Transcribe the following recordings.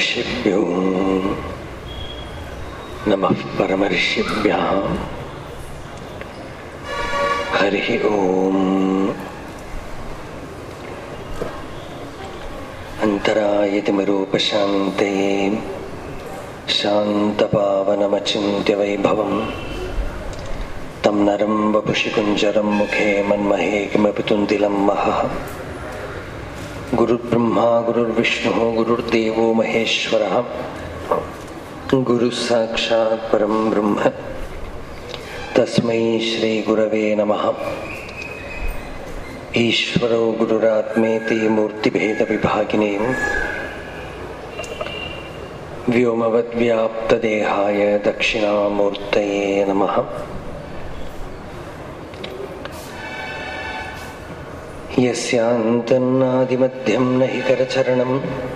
ऋषिभ्यो नमः परमऋषिभ्यः हरिः ओम् अन्तरायतिमरूपशान्तये शान्तपावनमचिन्त्य वैभवम् तं नरं वपुषि कुञ्जरं मुखे मन्महे किमपि तुन्दिलं महः गुरुर्ब्रह्मा गुरुर्विष्णुः गुरुर्देवो महेश्वरः गुरुः साक्षात् परं ब्रह्म तस्मै श्रीगुरवे नमः ईश्वरो गुरुरात्मेति मूर्तिभेदविभागिने व्योमवद्व्याप्तदेहाय दक्षिणामूर्तये नमः यस्यान्तन्नादिमध्यं न हि करचरणं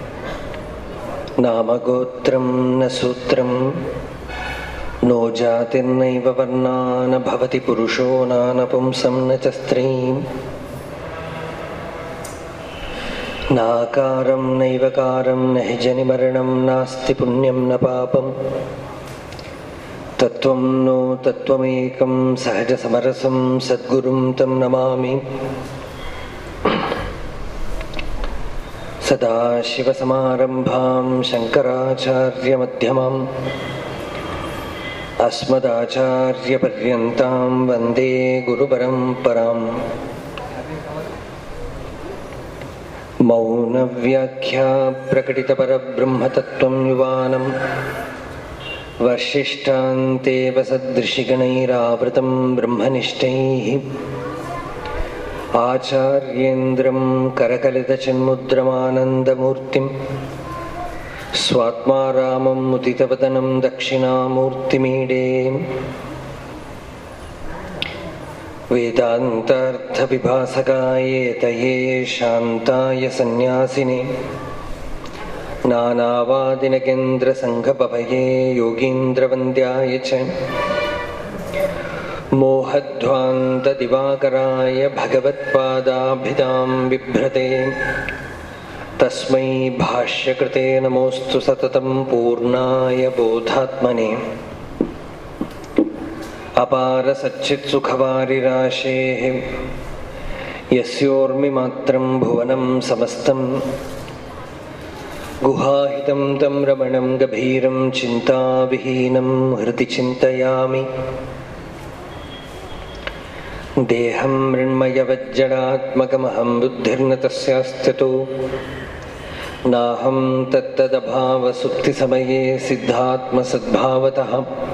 नामगोत्रं न सूत्रं नो जातिर्नैव वर्णा न भवति पुरुषो नानपुंसं न च स्त्रीम् नाकारं नैवकारं न हि जनिमरणं नास्ति पुण्यं न पापम् तत्त्वं नो तत्त्वमेकं सहजसमरसं सद्गुरुं तं नमामि सदाशिवसमारम्भां शङ्कराचार्यमध्यमाम् अस्मदाचार्यपर्यन्तां वन्दे गुरुपरम्पराम् मौनव्याख्या प्रकटितपरब्रह्मतत्त्वं युवानं वर्षिष्ठान्तेव सदृशिगणैरावृतं ब्रह्मनिष्ठैः आचार्येन्द्रं करकलितचिन्मुद्रमानन्दमूर्तिं स्वात्मा रामं मुदितवदनं दक्षिणामूर्तिमीडे वेदान्तार्थविभासकायेतये शान्ताय सन्न्यासिने नानावादिनकेन्द्रसङ्घपभये योगीन्द्रवन्द्याय च मोहध्वान्तदिवाकराय भगवत्पादाभिधां बिभ्रते तस्मै भाष्यकृते नमोऽस्तु सततं पूर्णाय बोधात्मने अपारसच्चित्सुखवारिराशेः यस्योर्मिमात्रं भुवनं समस्तं गुहाहितं तं रमणं गभीरं चिन्ताविहीनं हृदि चिन्तयामि देहं मृण्मयवज्जडात्मकमहं बुद्धिर्न तस्यास्त्यतो नाहं तत्तदभावसुप्तिसमये सिद्धात्मसद्भावतः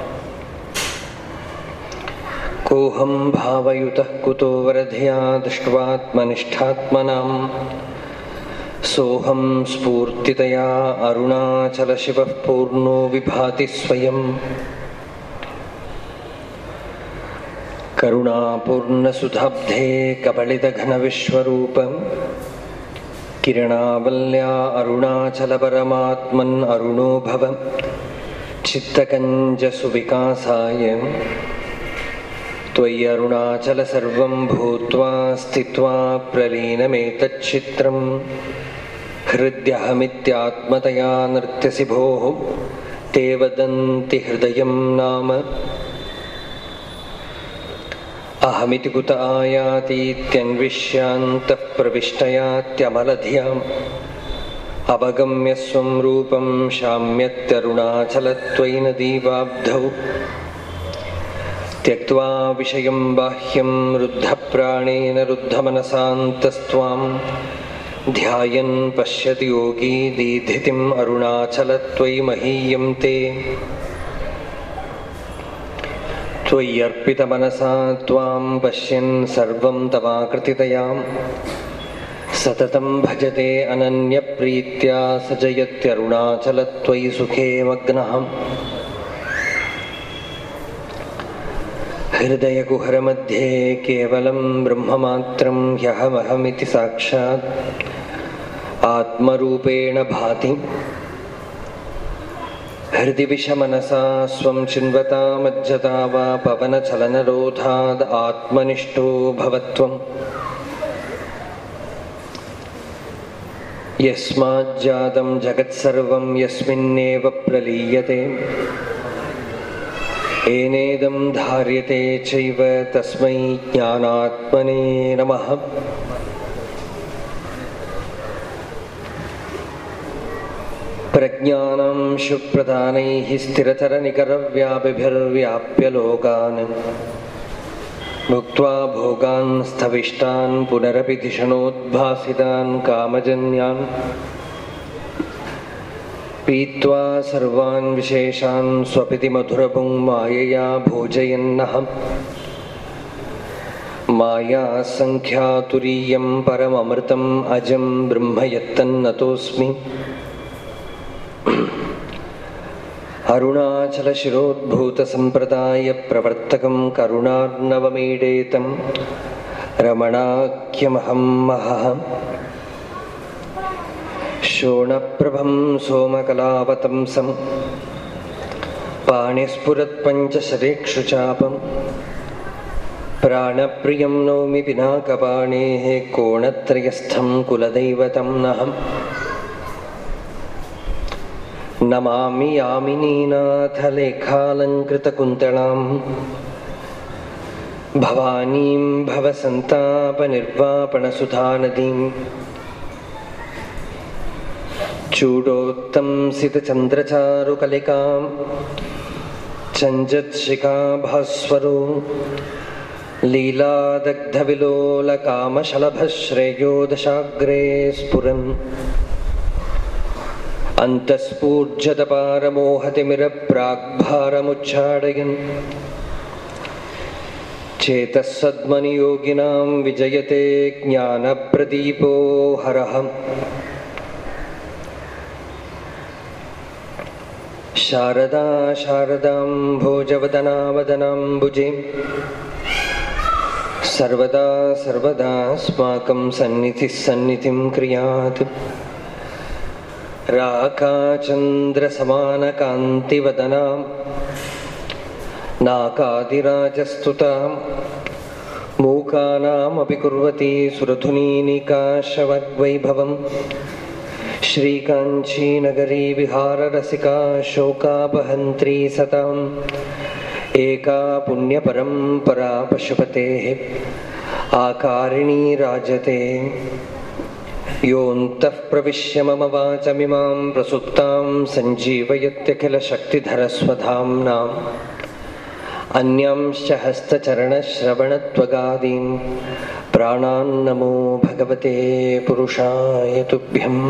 कोऽहं भावयुतः कुतो वरधिया दृष्ट्वात्मनिष्ठात्मनां सोऽहं स्फूर्तितया अरुणाचलशिवः पूर्णो विभाति स्वयम् करुणापूर्णसुधाब्धे कबलितघनविश्वरूपं किरणावल्या अरुणाचलपरमात्मन् अरुणो भव चित्तकञ्जसुविकासाय त्वय्यरुणाचल सर्वं भूत्वा स्थित्वा प्रलीनमेतच्चित्रं हृद्यहमित्यात्मतया नृत्यसि भोः ते वदन्ति हृदयं नाम अहमिति कुत आयातीत्यन्विष्यान्तः प्रविष्टयात्यमलधियाम् अवगम्य स्वं रूपं शाम्यत्यरुणाचलत्वयि नदीवाब्धौ त्यक्त्वा विषयं बाह्यं रुद्धप्राणेन रुद्धमनसान्तस्त्वां ध्यायन् पश्यति योगी दीधितिम् अरुणाचलत्वयि महीयं ते त्वय्यर्पितमनसा त्वां पश्यन् सर्वं तवाकृतितयां सततं भजते अनन्यप्रीत्या स जयत्यरुणाचलत्वयि सुखे मग्नः हृदयकुहरमध्ये केवलं ब्रह्ममात्रं ह्यहमहमिति साक्षात् आत्मरूपेण भाति हृदि विषमनसा स्वं चिन्वता मज्जता वा पवनचलनरोधाद् आत्मनिष्ठो भवत्वम् यस्माज्जातं जगत्सर्वं यस्मिन्नेव प्रलीयते एनेदं धार्यते चैव तस्मै ज्ञानात्मने नमः प्रज्ञानं शुप्रधानैः स्थिरतरनिकरव्यापिभिर्व्याप्य लोकान् भुक्त्वा भोगान् स्थविष्टान् पुनरपि धिषणोद्भासितान् कामजन्यान् पीत्वा सर्वान् विशेषान् स्वपिति मधुरपुं मायया भोजयन्नः मायासङ्ख्यातुरीयं परममृतम् अजं ब्रह्म यत्तन्नतोऽस्मि अरुणाचलशिरोद्भूतसम्प्रदायप्रवर्तकं करुणार्णवमीडेतं रमणाख्यमहं महः शोणप्रभं सोमकलावतंसं पाणिस्फुरत्पञ्चशरेक्षुचापं प्राणप्रियं नौमि पिनाकपाणेः कोणत्रयस्थं कुलदैवतं नहम् नमामि यामिनीनाथलेखालङ्कृतकुन्तलां भवानीं भवसन्तापनिर्वापणसुधानदीं चूडोत्तंसितचन्द्रचारुकलिकां चञ्जत्शिखाभास्वरो लीलादग्धविलोलकामशलभश्रेयो दशाग्रे स्फुरन् अन्तःस्फूर्जतपारमोहतिमिरप्राग्भारमुच्चाडयन् चेतः सद्मनियोगिनां विजयते ज्ञानप्रदीपो हरः शारदा शारदां भोजवदनावदनाम्बुजे सर्वदा सर्वदास्माकं सन्निधिः सन्निधिं क्रियात् राकाचन्द्रसमानकान्तिवदनां नाकादिराजस्तुतां मूकानामपि कुर्वती सुरधुनीनिकाशवद्वैभवम् श्रीकाञ्चीनगरी विहाररसिका शोकापहन्त्री सताम् एका पुण्यपरम्परा पशुपतेः आकारिणी राजते योऽन्तः प्रविश्य मम वाचमिमां प्रसुप्तां सञ्जीवयत्यखिलशक्तिधरस्वधाम्नाम् अन्यांश्च हस्तचरणश्रवणत्वगादीन् प्राणान्नमो भगवते पुरुषाय तुभ्यम्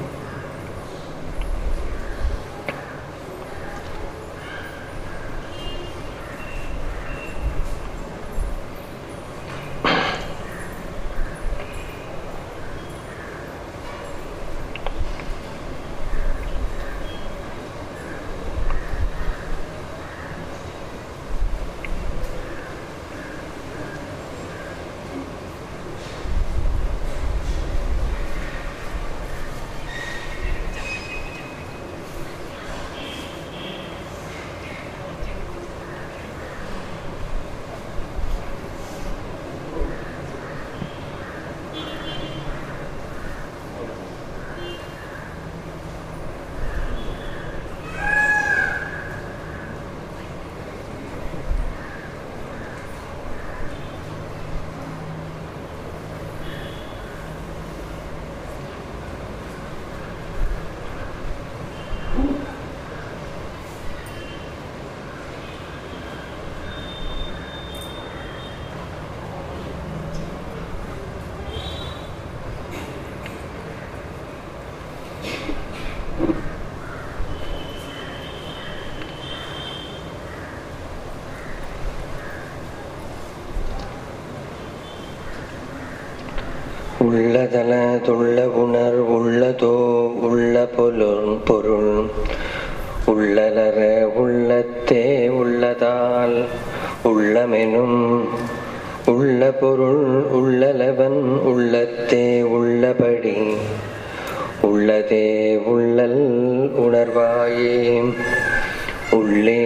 உள்ளதல துள்ள உணர் உள்ளதோ உள்ள பொருள் பொருள் உள்ளலர உள்ளத்தே உள்ளதால் உள்ளமெனும் உள்ள பொருள் உள்ளலவன் உள்ளத்தே உள்ளபடி உள்ளதே உள்ளல் உணர்வாயே உள்ளே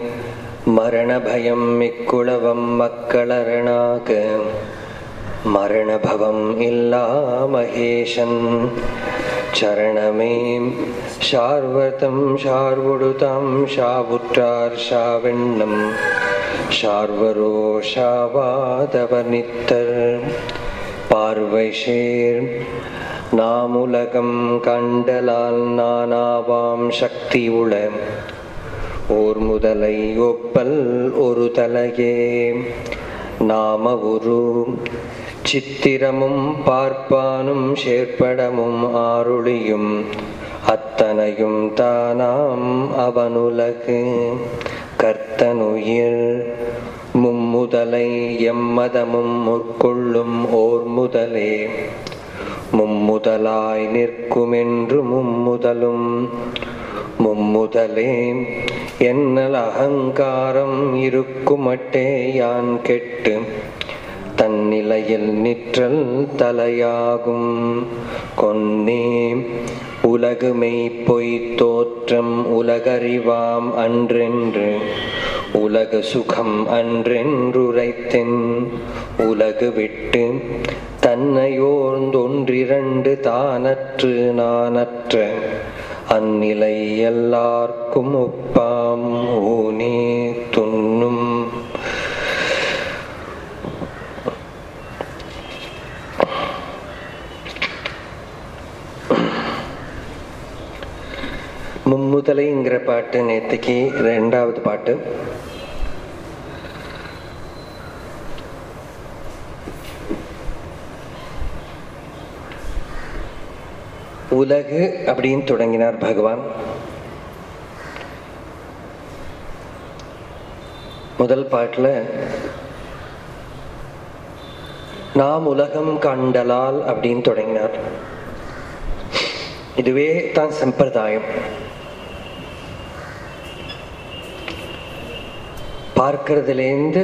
மரணபயம் மிக்குளவம் மக்களரணாக மரணபவம் இல்லா மகேஷன் சரணமே ஷார்வதம் ஷார்வுடுதாம் ஷாவுற்றார் ஷாவெண்ணம் ஷார்வரோ ஷாவாதவர் நித்தர் பார்வை ஷேர் நாமுலகம் கண்டலால் நானாவாம் சக்தி உள ஓர் முதலை ஒப்பல் ஒரு தலையே நாம உரு சித்திரமும் பார்ப்பானும் சேர்ப்படமும் ஆருளியும் அத்தனையும் தானாம் அவனுலகு கர்த்தனுயிர் மும்முதலை எம்மதமும் முற்கொள்ளும் ஓர் முதலே மும்முதலாய் நிற்குமென்று மும்முதலும் மும்முதலே என்னல் அகங்காரம் இருக்குமட்டே யான் கெட்டு தன்னிலையில் நிற்றல் தலையாகும் கொன்னே உலகுமை பொய் தோற்றம் உலகறிவாம் அன்றென்று உலக சுகம் அன்றென்றுரைத்தென் உலகு விட்டு தன்னையோர்ந்தொன்றிரண்டு தானற்று நானற்ற அந்நிலை எல்லார்க்கும் ஒப்பாம் ஊனே துண்ணும் மும்முதலைங்கிற பாட்டு நேற்றுக்கு ரெண்டாவது பாட்டு உலகு அப்படின்னு தொடங்கினார் பகவான் முதல் பாட்டுல நாம் உலகம் கண்டலால் அப்படின்னு தொடங்கினார் இதுவே தான் சம்பிரதாயம் பார்க்கறதுலேருந்து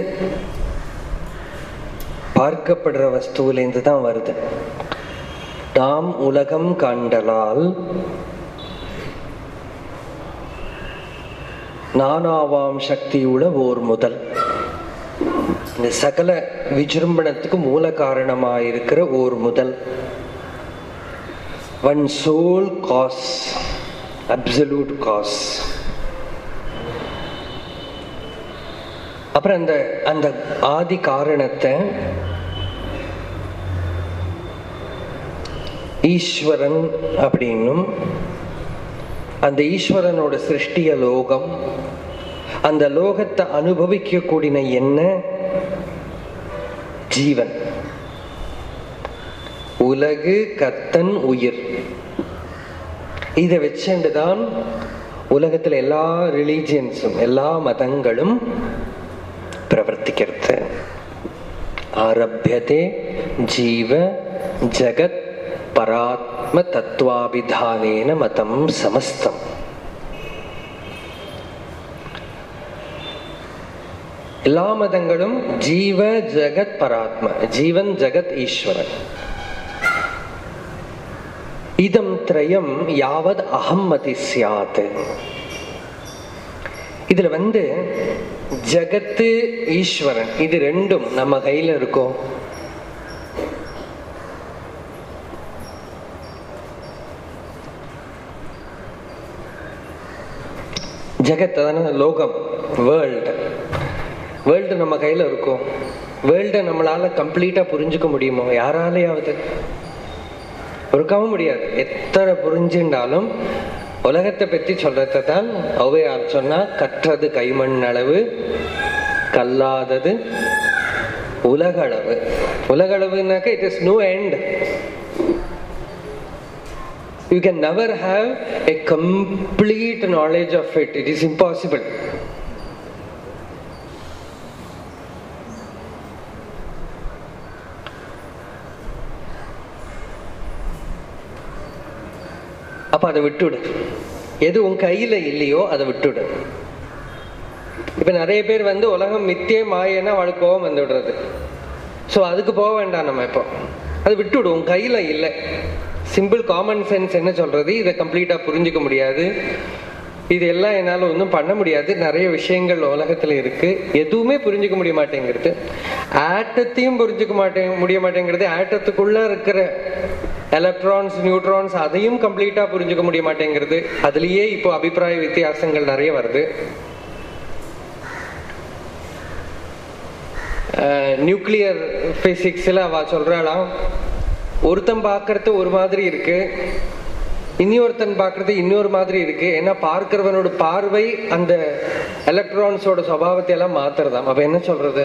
பார்க்கப்படுற வஸ்துவிலேருந்து தான் வருது நாம் உலகம் கண்டலால் நானாவாம் சக்தியுள்ள ஓர் முதல் இந்த சகல விஜృంభணத்துக்கு மூல காரணமாயிருக்கிற ஓர் முதல் one soul cause absolute cause அப்புறம் அந்த அந்த ஆதி காரணத்தை ஈஸ்வரன் அப்படின்னும் அந்த ஈஸ்வரனோட சிருஷ்டிய லோகம் அந்த லோகத்தை அனுபவிக்கக்கூடிய என்ன ஜீவன் உலகு கத்தன் உயிர் இதை வச்சுண்டுதான் உலகத்துல எல்லா ரிலீஜியன்ஸும் எல்லா மதங்களும் பிரவர்த்திக்கிறது ஆரம்பியதே ஜீவ ஜகத் பராத்ம தத்துவாபிதானேன மதம் சமஸ்தம் எல்லா மதங்களும் ஜீவ ஜகத் பராத்ம ஜீவன் ஜகத் ஈஸ்வரன் இதம் திரயம் யாவத் அகம்மதி சியாத் இதுல வந்து ஜகத்து ஈஸ்வரன் இது ரெண்டும் நம்ம கையில இருக்கோம் ஜெகத் அதான லோகம் வேர்ல்டு வேர்ல்டு நம்ம கையில இருக்கும் வேர்ல்டை நம்மளால கம்ப்ளீட்டா புரிஞ்சுக்க முடியுமோ யாராலையாவது ஒருக்கவும் முடியாது எத்தனை புரிஞ்சுண்டாலும் உலகத்தை பற்றி சொல்றதை தான் ஔவையார் சொன்னா கற்றது கைமண் அளவு கல்லாதது உலகளவு உலகளவுனாக்க it is no end you can never have a complete knowledge of it it is impossible அப்ப அதை விட்டுடு எது உன் கையில இல்லையோ அதை விட்டுடு இப்ப நிறைய பேர் வந்து உலகம் மித்தியே மாயன்னா அவளுக்கு கோபம் வந்து விடுறது ஸோ அதுக்கு போக வேண்டாம் நம்ம இப்போ அது விட்டுவிடு உன் கையில இல்லை சிம்பிள் காமன் சென்ஸ் என்ன சொல்றது இதை கம்ப்ளீட்டா புரிஞ்சுக்க முடியாது இது எல்லாம் என்னால ஒன்றும் பண்ண முடியாது நிறைய விஷயங்கள் உலகத்துல இருக்கு எதுவுமே புரிஞ்சுக்க முடிய மாட்டேங்கிறது ஆட்டத்தையும் புரிஞ்சுக்க மாட்டேங்க முடிய மாட்டேங்கிறது ஆட்டத்துக்குள்ள இருக்கிற எலக்ட்ரான்ஸ் நியூட்ரான்ஸ் அதையும் கம்ப்ளீட்டா புரிஞ்சுக்க முடிய மாட்டேங்கிறது அதுலயே இப்போ அபிப்பிராய வித்தியாசங்கள் நிறைய வருது நியூக்ளியர் பிசிக்ஸ்ல அவ சொல்றாளாம் ஒருத்தன் பார்க்கறது ஒரு மாதிரி இருக்கு இன்னொருத்தன் பார்க்கறது இன்னொரு மாதிரி இருக்கு ஏன்னா பார்க்கிறவனோட பார்வை அந்த எலக்ட்ரான்ஸோட சுபாவத்தை எல்லாம் மாத்துறதாம் அப்ப என்ன சொல்றது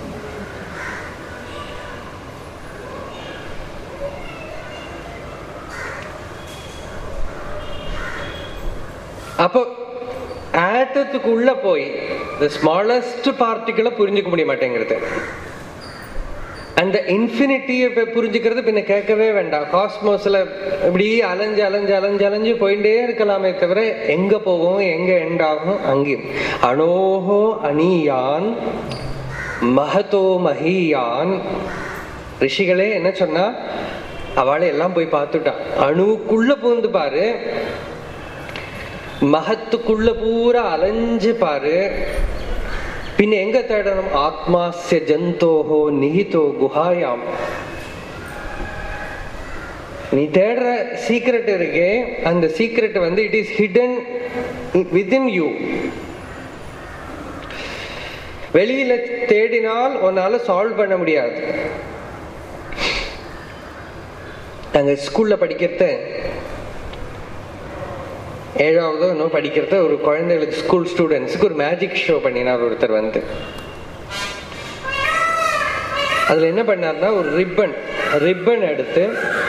அப்போ ஆட்டத்துக்குள்ள போய் இந்த ஸ்மாலஸ்ட் பார்ட்டிகளை புரிஞ்சுக்க முடிய மாட்டேங்கிறது அந்த இன்ஃபினிட்டியை புரிஞ்சுக்கிறது பின்ன கேட்கவே வேண்டாம் காஸ்மோஸ்ல இப்படி அலைஞ்சு அலைஞ்சு அலைஞ்சு அலைஞ்சு போயிட்டே இருக்கலாமே தவிர எங்க போவோம் எங்க எண்ட் ஆகும் அங்கேயும் அனோஹோ அணியான் மகதோ மகியான் ரிஷிகளே என்ன சொன்னா அவளை எல்லாம் போய் பார்த்துட்டான் அணுவுக்குள்ள பூந்து பாரு மகத்துக்குள்ள பூரா அலைஞ்சு பாரு பின்ன எங்க தேடணும் ஆத்மாசிய ஜந்தோஹோ நிஹிதோ குஹாயாம் நீ தேடுற சீக்ரெட் இருக்கே அந்த சீக்ரெட் வந்து it is hidden within you வெளியில தேடினால் உன்னால சால்வ் பண்ண முடியாது நாங்க ஸ்கூல்ல படிக்கிறத ஏழாவதோ இன்னும் படிக்கிறத ஒரு குழந்தைகளுக்கு ஸ்கூல் ஸ்டூடெண்ட்ஸுக்கு ஒரு மேஜிக் ஷோ பண்ணினார் ஒருத்தர் வந்து அதுல என்ன பண்ணார்னா ஒரு ரிப்பன் ரிப்பன் எடுத்து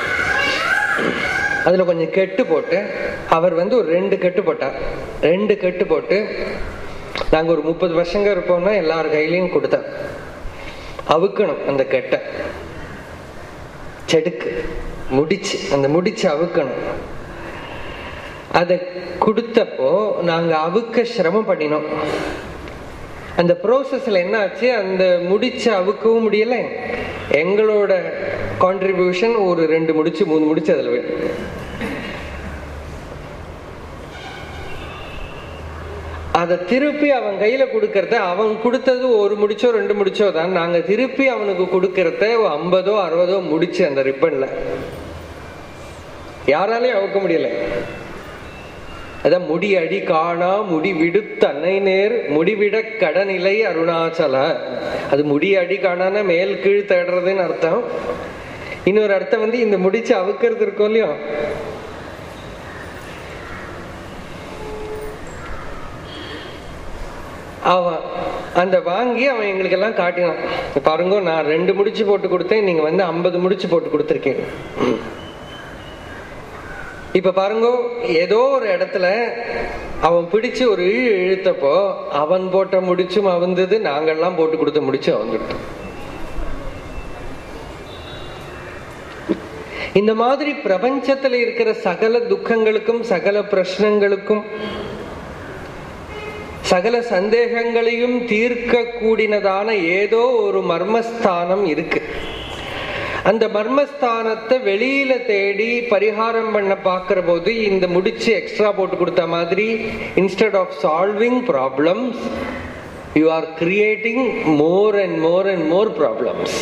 அதுல கொஞ்சம் கெட்டு போட்டு அவர் வந்து ஒரு ரெண்டு கெட்டு போட்டார் ரெண்டு கெட்டு போட்டு நாங்க ஒரு முப்பது வருஷங்க இருப்போம்னா எல்லார் கையிலையும் கொடுத்தார் அவுக்கணும் அந்த கெட்டை செடுக்கு முடிச்சு அந்த முடிச்சு அவுக்கணும் அதை கொடுத்தப்போ நாங்க அவுக்க சிரமம் பண்ணினோம் அந்த ப்ரோசஸ்ல என்ன ஆச்சு அந்த முடிச்சு அவுக்கவும் முடியல எங்களோட கான்ட்ரிபியூஷன் ஒரு ரெண்டு முடிச்சு மூணு முடிச்சு அதுல வே- அதை திருப்பி அவன் கையில கொடுக்கறத அவன் கொடுத்தது ஒரு முடிச்சோ ரெண்டு முடிச்சோ தான் நாங்க திருப்பி அவனுக்கு கொடுக்கறத ஐம்பதோ அறுபதோ முடிச்சு அந்த ரிப்பன்ல யாராலையும் அவுக்க முடியல அதான் முடி அடி காணா முடி விடுத்த அன்னை நேர் முடிவிட கடநிலை அருணாச்சல அது முடி அடி காணான மேல் கீழ் தேடுறதுன்னு அர்த்தம் இன்னொரு அர்த்தம் வந்து இந்த முடிச்சு அவுக்கிறது இருக்கும் இல்லையோ அவன் அந்த வாங்கி அவன் எங்களுக்கு எல்லாம் காட்டினான் பாருங்க நான் ரெண்டு முடிச்சு போட்டு கொடுத்தேன் நீங்க வந்து ஐம்பது முடிச்சு போட்டு கொடுத்துருக்கீங்க இப்ப பாருங்க ஏதோ ஒரு இடத்துல அவன் பிடிச்சு ஒரு இழு இழுத்தப்போ அவன் போட்ட முடிச்சும் அவந்தது நாங்கெல்லாம் போட்டு கொடுத்த முடிச்சு அவந்துட்டோம் இந்த மாதிரி பிரபஞ்சத்துல இருக்கிற சகல துக்கங்களுக்கும் சகல பிரச்சனைகளுக்கும் சகல சந்தேகங்களையும் தீர்க்க கூடினதான ஏதோ ஒரு மர்மஸ்தானம் இருக்கு அந்த மர்மஸ்தானத்தை வெளியில தேடி பரிகாரம் பண்ண பார்க்கிற போது இந்த முடிச்சு எக்ஸ்ட்ரா போட்டு கொடுத்த மாதிரி instead of solving problems you are creating more and more and more problems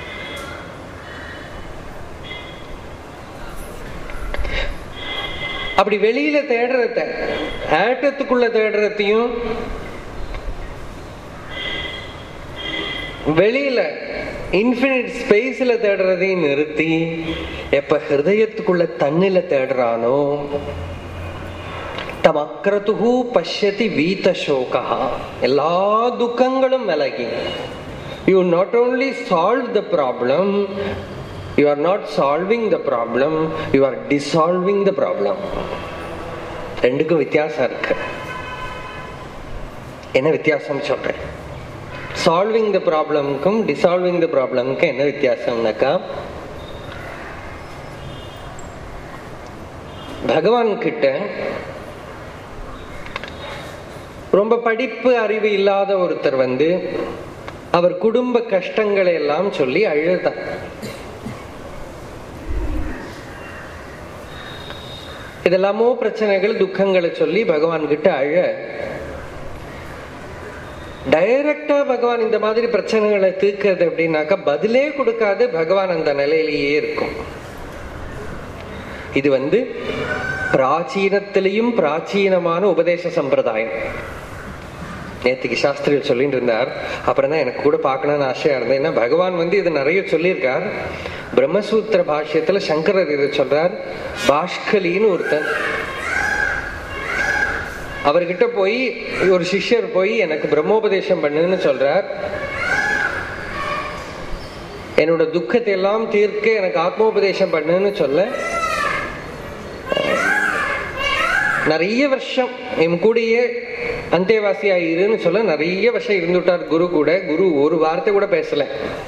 அப்படி வெளியில தேடுறத ஆட்டத்துக்குள்ள தேடுறதையும் வெளியில இன்ஃபினிட் ஸ்பேஸ்ல தேடுறதையும் நிறுத்தி எப்ப ஹிருதயத்துக்குள்ள தண்ணில தேடுறானோ தமக்ரதுகு பஷ்யதி வீத சோகா எல்லா துக்கங்களும் விலகி you not only solve the problem you are not solving the problem you are dissolving the problem ரெண்டுக்கும் வித்தியாசம் இருக்கு என்ன வித்தியாசம் சொல்றேன் சால்விங் த ப்ராப்ளம்க்கும் டிசால்விங் த ப்ராப்ளம்க்கும் என்ன வித்தியாசம்னாக்கா பகவான் கிட்ட ரொம்ப படிப்பு அறிவு இல்லாத ஒருத்தர் வந்து அவர் குடும்ப கஷ்டங்களை எல்லாம் சொல்லி அழுதார் இதெல்லாமோ பிரச்சனைகள் துக்கங்களை சொல்லி பகவான் கிட்ட அழ டைரக்டா பகவான் இந்த மாதிரி பிரச்சனைகளை தீர்க்கிறது அப்படின்னாக்கா பதிலே கொடுக்காது பகவான் அந்த நிலையிலேயே இருக்கும் இது வந்து பிராச்சீனத்திலையும் பிராச்சீனமான உபதேச சம்பிரதாயம் நேத்துக்கு சாஸ்திரிகள் சொல்லிட்டு இருந்தார் அப்புறம் தான் எனக்கு கூட பார்க்கணும்னு ஆசையா இருந்தது ஏன்னா பகவான் வந்து இது நிறைய சொல்லியிருக்கார் பிரம்மசூத்திர பாஷ்யத்துல சங்கரர் இதை சொல்றார் பாஷ்கலின்னு ஒருத்தன் அவர்கிட்ட போய் ஒரு சிஷ்யர் போய் எனக்கு பிரம்மோபதேசம் பண்ணுன்னு சொல்றார் என்னோட துக்கத்தை எல்லாம் தீர்க்க எனக்கு ஆத்மோபதேசம் பண்ணுன்னு சொல்ல நிறைய வருஷம் என் கூடயே அந்தேவாசி ஆயிருன்னு சொல்ல நிறைய வருஷம் இருந்துட்டார் குரு கூட குரு ஒரு வார்த்தை கூட பேசல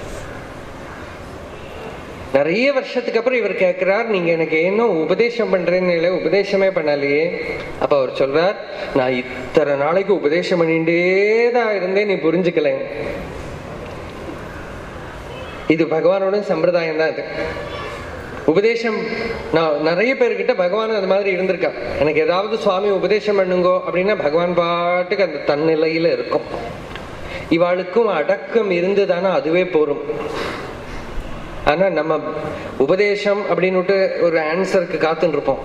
நிறைய வருஷத்துக்கு அப்புறம் இவர் கேட்கிறார் நீங்க எனக்கு என்ன உபதேசம் பண்றேன்னு இல்லை உபதேசமே பண்ணலையே அப்ப அவர் சொல்றார் நான் இத்தனை நாளைக்கு உபதேசம் பண்ணிட்டே தான் இருந்தேன் நீ புரிஞ்சுக்கல இது பகவானோட சம்பிரதாயம் தான் இது உபதேசம் நான் நிறைய பேர்கிட்ட பகவான் அது மாதிரி இருந்திருக்கா எனக்கு ஏதாவது சுவாமி உபதேசம் பண்ணுங்கோ அப்படின்னா பகவான் பாட்டுக்கு அந்த தன்னிலையில இருக்கும் இவாளுக்கும் அடக்கம் இருந்துதானா அதுவே போரும் ஆனா நம்ம உபதேசம் அப்படின்னுட்டு ஒரு ஆன்சருக்கு காத்துன்னு இருப்போம்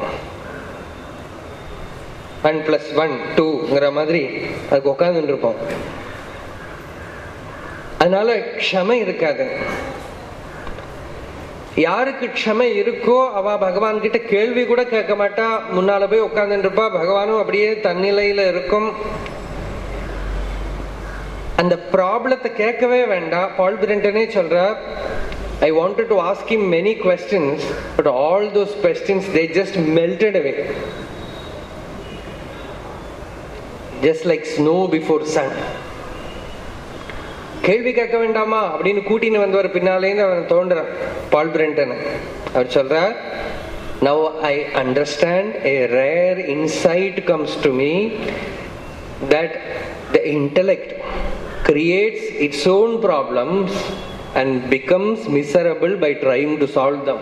ஒன் பிளஸ் ஒன் டூங்கிற மாதிரி அதுக்கு உட்காந்துட்டு இருப்போம் அதனால க்ஷமை இருக்காது யாருக்கு க்ஷமை இருக்கோ அவ பகவான் கிட்ட கேள்வி கூட கேட்க மாட்டா முன்னால போய் உட்கார்ந்துட்டு இருப்பா பகவானும் அப்படியே தன்னிலையில இருக்கும் அந்த ப்ராப்ளத்தை கேட்கவே வேண்டாம் பால் பிரிண்டனே சொல்றார் I wanted to ask him many questions, but all those questions they just melted away. Just like snow before sun. கேள்வி கேட்க வேண்டாமா அப்படின்னு கூட்டின்னு வந்தவர் பின்னாலேருந்து அவன் தோன்றான் பால் பிரெண்டன் அவர் சொல்றார் now I understand a rare insight comes to me that the intellect creates its own problems and becomes miserable by trying to solve them.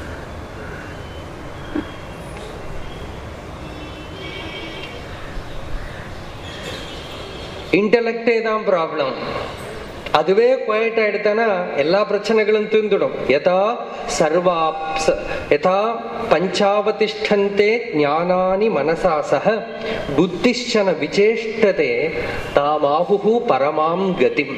இன்டலெக்டே தான் ப்ராப்ளம் அதுவே குவைட் ஆயிடுத்தானா எல்லா பிரச்சனைகளும் தீர்ந்துடும் யதா சர்வா யதா பஞ்சாவதிஷ்டந்தே ஞானானி மனசா சக புத்திஷன விசேஷ்டதே தாமாஹு பரமாம் கதிம்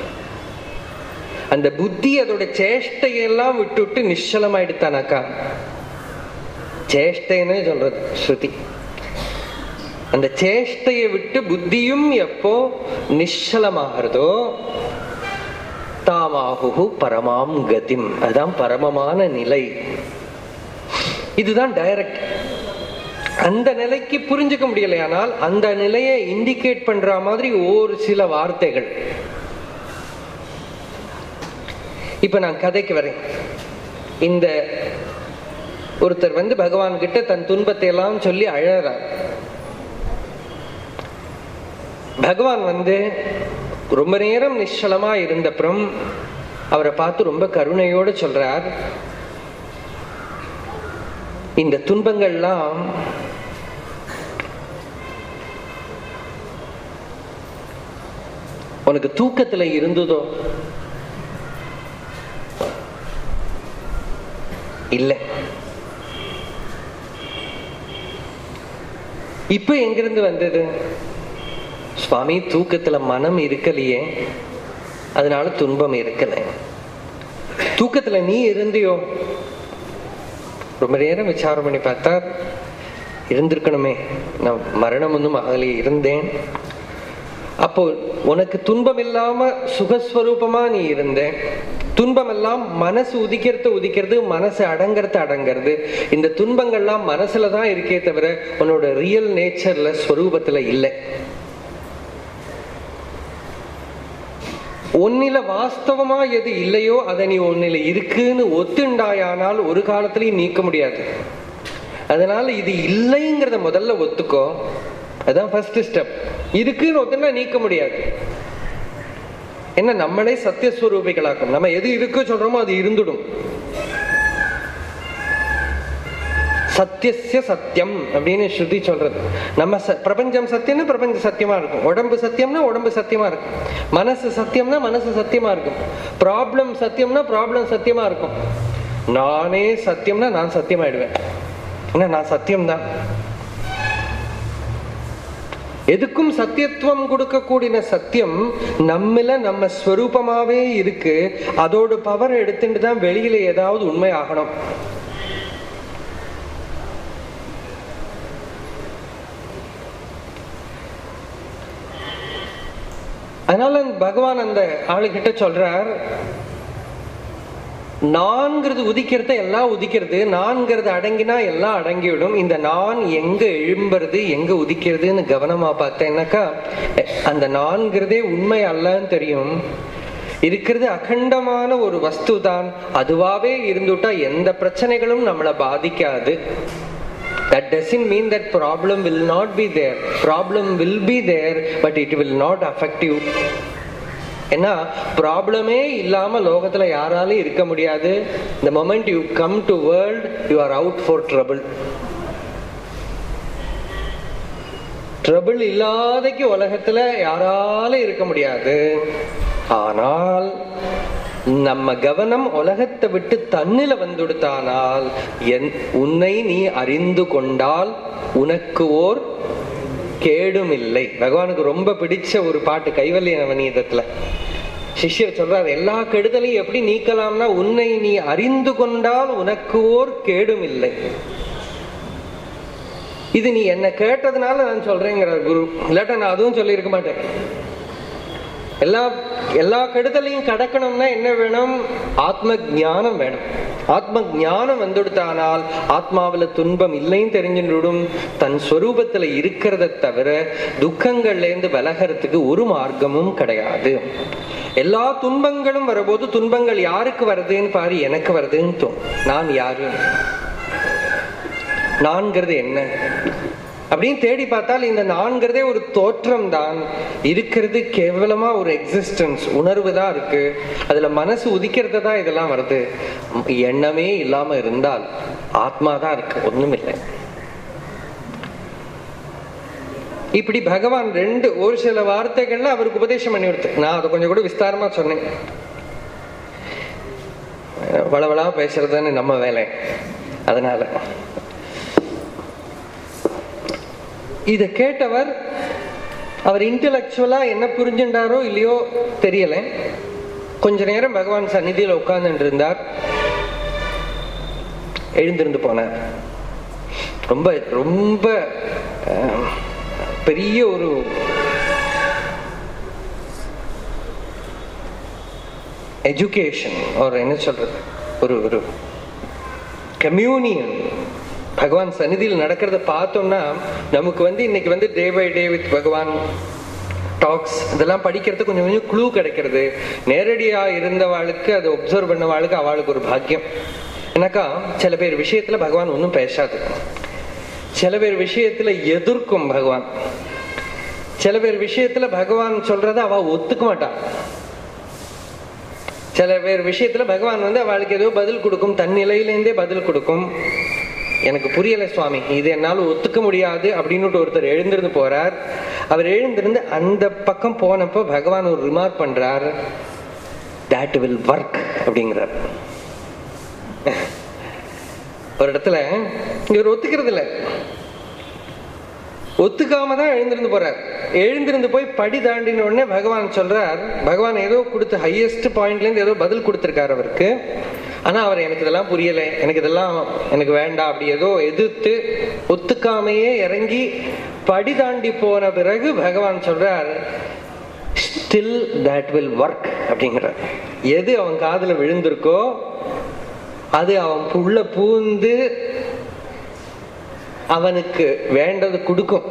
அந்த புத்தி அதோட சேஷ்டையெல்லாம் விட்டுவிட்டு நிச்சலமாயிடுத்தானாக்கா சேஷ்டைன்னு சொல்றது ஸ்ருதி அந்த சேஷ்டையை விட்டு புத்தியும் எப்போ நிச்சலமாகிறதோ தாமாகு பரமாம் கதிம் அதுதான் பரமமான நிலை இதுதான் டைரக்ட் அந்த நிலைக்கு புரிஞ்சுக்க முடியலையானால் அந்த நிலையை இண்டிகேட் பண்ற மாதிரி ஒரு சில வார்த்தைகள் இப்ப நான் கதைக்கு வரேன் இந்த ஒருத்தர் வந்து பகவான் கிட்ட தன் துன்பத்தை எல்லாம் சொல்லி அழறார் பகவான் வந்து ரொம்ப நேரம் நிச்சலமா இருந்தப்புறம் அவரை பார்த்து ரொம்ப கருணையோடு சொல்றார் இந்த துன்பங்கள்லாம் உனக்கு தூக்கத்துல இருந்ததோ இல்ல இப்ப எங்கிருந்து வந்தது சுவாமி தூக்கத்துல மனம் இருக்கலையே அதனால துன்பம் இருக்கல தூக்கத்துல நீ இருந்தியோ ரொம்ப நேரம் விசாரம் பண்ணி பார்த்தா இருந்திருக்கணுமே நான் மரணம் ஒன்றும் ஆகலையே இருந்தேன் அப்போ உனக்கு துன்பம் இல்லாம சுகஸ்வரூபமா நீ இருந்த துன்பம் எல்லாம் மனசு உதிக்கிறது உதிக்கிறது மனசு அடங்கிறது அடங்கிறது இந்த துன்பங்கள்லாம் மனசுல தான் இருக்கே தவிர உன்னோட ரியல் நேச்சர்ல ஸ்வரூபத்துல இல்லை ஒன்னில வாஸ்தவமா எது இல்லையோ அதை நீ ஒன்னில இருக்குன்னு ஒத்துண்டாயானால் ஒரு காலத்திலையும் நீக்க முடியாது அதனால இது இல்லைங்கிறத முதல்ல ஒத்துக்கோ அதான் ஃபர்ஸ்ட் ஸ்டெப் இருக்குன்னு ஒத்துனா நீக்க முடியாது என்ன நம்மளே சத்தியஸ்வரூபிகளாக்கும் நம்ம எது இருக்கு சொல்றோமோ அது இருந்துடும் சத்தியசிய சத்தியம் அப்படின்னு ஸ்ருதி சொல்றது நம்ம ச- பிரபஞ்சம் சத்தியம்னா பிரபஞ்சம் சத்தியமா இருக்கும் உடம்பு சத்தியம்னா உடம்பு சத்தியமா இருக்கும் மனசு சத்தியம்னா மனசு சத்தியமா இருக்கும் ப்ராப்ளம் சத்தியம்னா ப்ராப்ளம் சத்தியமா இருக்கும் நானே சத்தியம்னா நான் சத்தியமாயிடுவேன் ஏன்னா நான் சத்தியம்தான் எதுக்கும் சத்தியத்துவம் கொடுக்கக்கூடிய சத்தியம் நம்மள நம்ம ஸ்வரூபமாவே இருக்கு அதோட பவர் எடுத்துட்டு தான் வெளியில ஏதாவது உண்மை ஆகணும் அதனால பகவான் அந்த ஆளுகிட்ட சொல்றார் நான்கிறது உதிக்கிறது எல்லாம் உதிக்கிறது நான்கிறது அடங்கினா எல்லாம் அடங்கிவிடும் இந்த நான் எங்க எழும்புறது எங்க உதிக்கிறதுன்னு கவனமா பார்த்தேன்னாக்கா அந்த நான்கிறதே உண்மை அல்லன்னு தெரியும் இருக்கிறது அகண்டமான ஒரு வஸ்து தான் அதுவாவே இருந்துட்டா எந்த பிரச்சனைகளும் நம்மளை பாதிக்காது that doesn't mean that problem will not be there problem will be there but it will not affect you ஏன்னா ப்ராப்ளமே இல்லாம லோகத்துல யாராலும் இருக்க முடியாது the moment you come to world you are out for trouble trouble இல்லாதக்கு உலகத்துல யாராலும் இருக்க முடியாது ஆனால் நம்ம கவனம் உலகத்தை விட்டு தன்னில வந்துடுத்தானால் என் உன்னை நீ அறிந்து கொண்டால் உனக்கு ஓர் கேடும் இல்லை பகவானுக்கு ரொம்ப பிடிச்ச ஒரு பாட்டு கைவல்ய நவநீதத்துல சிஷ்யர் சொல்றார் எல்லா கெடுதலையும் எப்படி நீக்கலாம்னா உன்னை நீ அறிந்து கொண்டால் உனக்கு ஓர் கேடும் இல்லை இது நீ என்ன கேட்டதுனால நான் சொல்றேங்கிறார் குரு இல்லாட்டா நான் அதுவும் சொல்லியிருக்க மாட்டேன் எல்லா எல்லா கெடுதலையும் கடக்கணும்னா என்ன வேணும் ஆத்ம ஞானம் வேணும் ஆத்ம ஞானம் வந்துடுத்தானால் ஆத்மாவில துன்பம் இல்லைன்னு தெரிஞ்சுடும் தன் ஸ்வரூபத்துல இருக்கிறத தவிர துக்கங்கள்ல இருந்து விலகிறதுக்கு ஒரு மார்க்கமும் கிடையாது எல்லா துன்பங்களும் வரபோது துன்பங்கள் யாருக்கு வருதுன்னு பாரு எனக்கு வருதுன்னு தோணும் நான் யாரு நான்கிறது என்ன அப்படின்னு தேடி பார்த்தால் இந்த நான்கிறதே ஒரு தோற்றம் தான் இருக்கிறது கேவலமா ஒரு எக்ஸிஸ்டன்ஸ் உணர்வு தான் இருக்கு அதுல மனசு உதிக்கிறது தான் இதெல்லாம் வருது எண்ணமே இல்லாம இருந்தால் ஆத்மா தான் இருக்கு ஒண்ணும் இல்லை இப்படி பகவான் ரெண்டு ஒரு சில வார்த்தைகள்ல அவருக்கு உபதேசம் பண்ணி கொடுத்து நான் அதை கொஞ்சம் கூட விஸ்தாரமா சொன்னேன் வளவளா பேசுறதுன்னு நம்ம வேலை அதனால இத கேட்டவர் அவர் இன்டலெக்சுவலா என்ன புரிஞ்சுட்டாரோ இல்லையோ தெரியல கொஞ்ச நேரம் பகவான் சந்நிதியில உட்கார்ந்துட்டு இருந்தார் எழுந்திருந்து போனார் ரொம்ப ரொம்ப பெரிய ஒரு எஜுகேஷன் ஒரு என்ன சொல்றது ஒரு ஒரு கம்யூனியன் பகவான் சந்நிதியில் நடக்கிறத பார்த்தோம்னா நமக்கு வந்து இன்னைக்கு வந்து day by day with Bhagavan talks இதெல்லாம் படிக்கிறது கொஞ்சம் கொஞ்சம் க்ளூ கிடைக்கிறது நேரடியா இருந்தவாளுக்கு அதை ஒப்சர்வ் பண்ணவாளுக்கு அவளுக்கு ஒரு பாக்கியம் எனக்கா சில பேர் விஷயத்துல பகவான் ஒன்றும் பேசாது சில பேர் விஷயத்துல எதிர்க்கும் பகவான் சில பேர் விஷயத்துல பகவான் சொல்றத அவ ஒத்துக்க மாட்டான் சில பேர் விஷயத்துல பகவான் வந்து அவளுக்கு ஏதோ பதில் கொடுக்கும் தன் நிலையிலேருந்தே பதில் கொடுக்கும் எனக்கு புரியல சுவாமி இது என்னால ஒத்துக்க முடியாது அப்படின்னு ஒருத்தர் எழுந்திருந்து போறார் அவர் எழுந்திருந்து அந்த பக்கம் போனப்போ பகவான் ஒரு ரிமார்க் பண்றார் தட் வில் ஒர்க் அப்படிங்கிறார் ஒரு இடத்துல இவர் ஒத்துக்கிறது இல்ல ஒத்துக்காம தான் எழுந்திருந்து போறார் எழுந்திருந்து போய் படி தாண்டின உடனே பகவான் சொல்றார் பகவான் ஏதோ கொடுத்த ஹையஸ்ட் பாயிண்ட்ல இருந்து ஏதோ பதில் கொடுத்திருக்காரு அவருக்கு ஆனா அவர் எனக்கு இதெல்லாம் புரியல எனக்கு இதெல்லாம் எனக்கு வேண்டாம் அப்படி ஏதோ எதிர்த்து ஒத்துக்காமையே இறங்கி படி தாண்டி போன பிறகு பகவான் சொல்றார் ஸ்டில் தட் வில் ஒர்க் அப்படிங்கிறார் எது அவன் காதுல விழுந்திருக்கோ அது அவன் உள்ள பூந்து அவனுக்கு வேண்டது கொடுக்கும்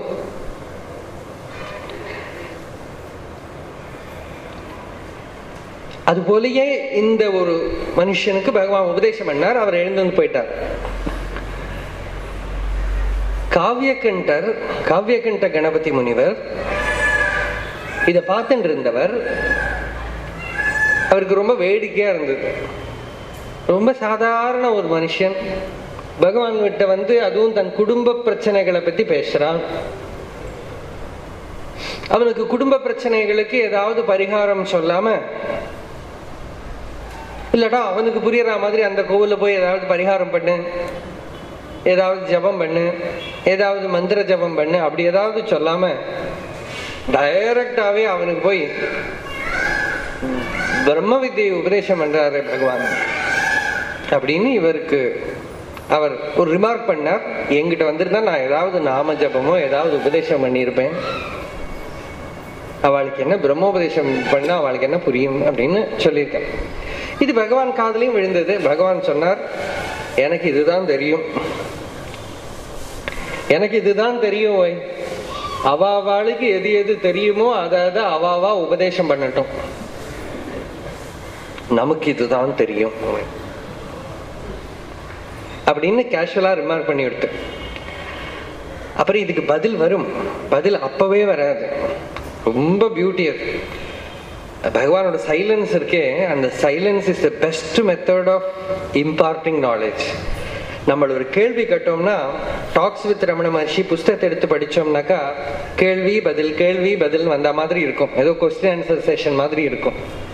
அது போலயே இந்த ஒரு மனுஷனுக்கு பகவான் உபதேசம் பண்ணார் அவர் எழுந்து வந்து போயிட்டார் காவியகண்டர் காவியகண்ட கணபதி முனிவர் இத பார்த்துட்டு இருந்தவர் அவருக்கு ரொம்ப வேடிக்கையா இருந்தது ரொம்ப சாதாரண ஒரு மனுஷன் பகவான் கிட்ட வந்து அதுவும் தன் குடும்ப பிரச்சனைகளை பத்தி பேசுறான் அவனுக்கு குடும்ப பிரச்சனைகளுக்கு ஏதாவது பரிகாரம் சொல்லாம இல்லடா அவனுக்கு புரியற மாதிரி அந்த கோவில்ல போய் ஏதாவது பரிகாரம் பண்ணு ஏதாவது ஜபம் பண்ணு ஏதாவது மந்திர ஜபம் பண்ணு அப்படி ஏதாவது சொல்லாம டைரக்டாவே அவனுக்கு போய் பிரம்ம வித்தியை உபதேசம் பண்றாரு பகவான் அப்படின்னு இவருக்கு அவர் ஒரு ரிமார்க் பண்ணார் எங்கிட்ட வந்திருந்தா நான் ஏதாவது நாம ஜபமோ ஏதாவது உபதேசம் பண்ணியிருப்பேன் அவளுக்கு என்ன பிரம்மோபதேசம் பண்ணா அவளுக்கு என்ன புரியும் அப்படின்னு சொல்லியிருக்கேன் இது பகவான் காதலையும் விழுந்தது பகவான் சொன்னார் எனக்கு இதுதான் தெரியும் எனக்கு இதுதான் தெரியும் ஓய் அவாவாளுக்கு எது எது தெரியுமோ அதை அதை அவாவா உபதேசம் பண்ணட்டும் நமக்கு இதுதான் தெரியும் அப்படின்னு கேஷுவலா ரிமார்க் பண்ணி விட்டு அப்புறம் இதுக்கு பதில் வரும் பதில் அப்பவே வராது ரொம்ப பியூட்டி அது பகவானோட சைலன்ஸ் இருக்கே அந்த silence is the best method of imparting knowledge நம்ம ஒரு கேள்வி கேட்டோம்னா டாக்ஸ் வித் ரமண மகர்ஷி புஸ்தகத்தை எடுத்து படிச்சோம்னாக்கா கேள்வி பதில் கேள்வி பதில் வந்த மாதிரி இருக்கும் ஏதோ கொஸ்டின் ஆன்சர் செஷன் மாதிரி இருக்கும்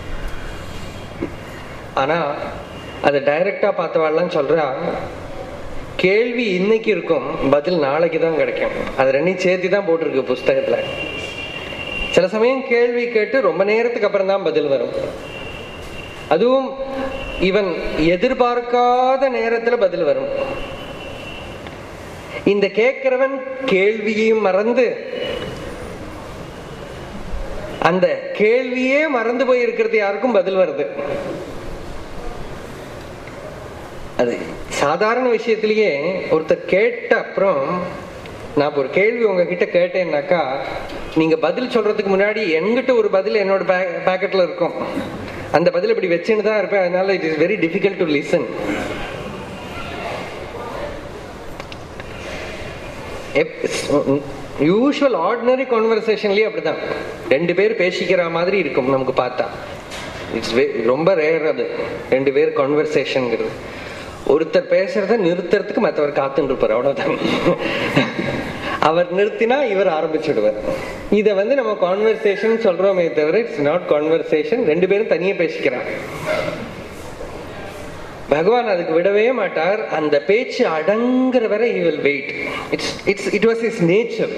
ஆனா அதை டைரக்டா பார்த்தவாள்லாம் சொல்றா கேள்வி இன்னைக்கு இருக்கும் பதில் நாளைக்கு தான் கிடைக்கும் அது ரெண்டையும் சேர்த்து தான் போட்டிருக்கு புஸ்தகத்துல சில சமயம் கேள்வி கேட்டு ரொம்ப நேரத்துக்கு அப்புறம் தான் பதில் வரும் அதுவும் இவன் எதிர்பார்க்காத நேரத்துல பதில் வரும் இந்த கேட்கிறவன் கேள்வியையும் மறந்து அந்த கேள்வியே மறந்து போய் இருக்கிறது யாருக்கும் பதில் வருது அது சாதாரண விஷயத்திலேயே ஒருத்தர் கேட்ட அப்புறம் நான் இப்ப ஒரு கேள்வி உங்ககிட்ட கேட்டேன்னாக்கா நீங்க பதில் சொல்றதுக்கு முன்னாடி என்கிட்ட ஒரு பதில் என்னோட பேக்கெட்ல இருக்கும் அந்த பதில் இப்படி வச்சுன்னு தான் இருப்பேன் அதனால it is very difficult to listen usual ordinary கான்வர்சேஷன்லயே அப்படிதான் ரெண்டு பேர் பேசிக்கிற மாதிரி இருக்கும் நமக்கு பார்த்தா இட்ஸ் ரொம்ப ரேர் அது ரெண்டு பேர் கான்வர்சேஷன்ங்கிறது ஒருத்தர் பேசுறத நிறுத்துறதுக்கு மற்றவர் காத்துட்டு இருப்பார் அவ்வளவுதான் அவர் நிறுத்தினா இவர் ஆரம்பிச்சுடுவார் இத வந்து நம்ம கான்வர்சேஷன் சொல்றோமே தவிர இட்ஸ் நாட் கான்வர்சேஷன் ரெண்டு பேரும் தனியா பேசிக்கிறான் பகவான் அதுக்கு விடவே மாட்டார் அந்த பேச்சு அடங்குற வரை he will wait it's it's it was his nature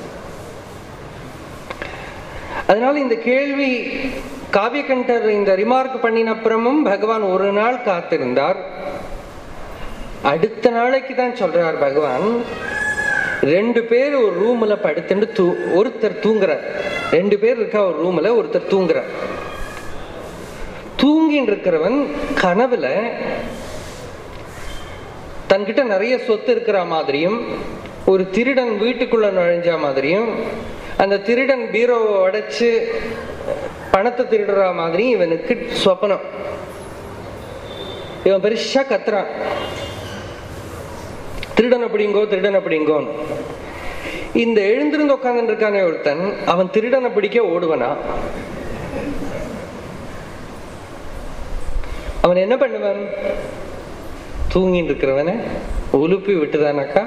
அதனால இந்த கேள்வி காவியகண்டர் இந்த ரிமார்க் பண்ணின அப்புறமும் பகவான் ஒரு நாள் காத்திருந்தார் அடுத்த நாளைக்கு தான் சொல்றார் பகவான் ரெண்டு பேர் ஒரு ரூம்ல படுத்துட்டு தூ ஒருத்தர் தூங்குறார் ரெண்டு பேர் இருக்கா ஒரு ரூம்ல ஒருத்தர் தூங்குறார் தூங்கின்னு இருக்கிறவன் கனவுல தன்கிட்ட நிறைய சொத்து இருக்கிற மாதிரியும் ஒரு திருடன் வீட்டுக்குள்ள நுழைஞ்ச மாதிரியும் அந்த திருடன் பீரோவை உடைச்சு பணத்தை திருடுற மாதிரியும் இவனுக்கு சொப்பனம் இவன் பெருசா கத்துறான் திருடன் அப்படிங்கோ திருடன் அப்படிங்கோன்னு இந்த எழுந்திருந்து உட்கார்ந்து இருக்கானே ஒருத்தன் அவன் திருடனை பிடிக்க ஓடுவனா அவன் என்ன பண்ணுவான் தூங்கிட்டு இருக்கிறவனை உலுப்பி விட்டுதானாக்கா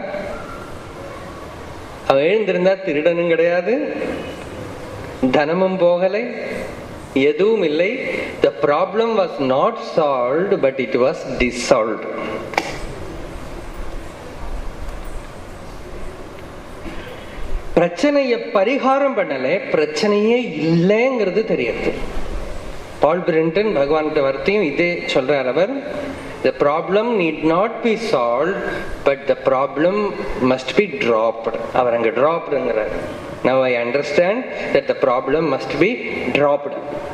அவன் எழுந்திருந்தா திருடனும் கிடையாது தனமும் போகலை எதுவும் இல்லை the problem was not solved but it was dissolved பிரச்சனைய பரிகாரம் பண்ணல பிரச்சனையே இல்லைங்கிறது தெரியுது பால் பிரிண்டன் பகவான்கிட்ட வார்த்தையும் இதே சொல்றார் அவர் the problem need not be solved but the problem must be dropped அவர் அங்க droppedங்கிறார் now i understand that the problem must be dropped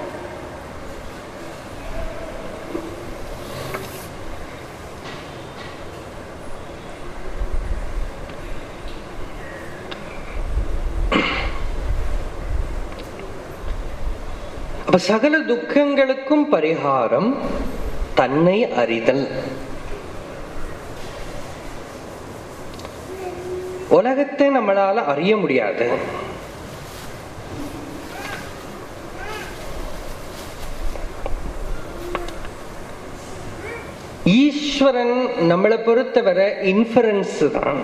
அப்ப சகல துக்கங்களுக்கும் பரிகாரம் தன்னை அறிதல் உலகத்தை நம்மளால அறிய முடியாது ஈஸ்வரன் நம்மளை பொறுத்தவரை இன்ஃபரன்ஸ் தான்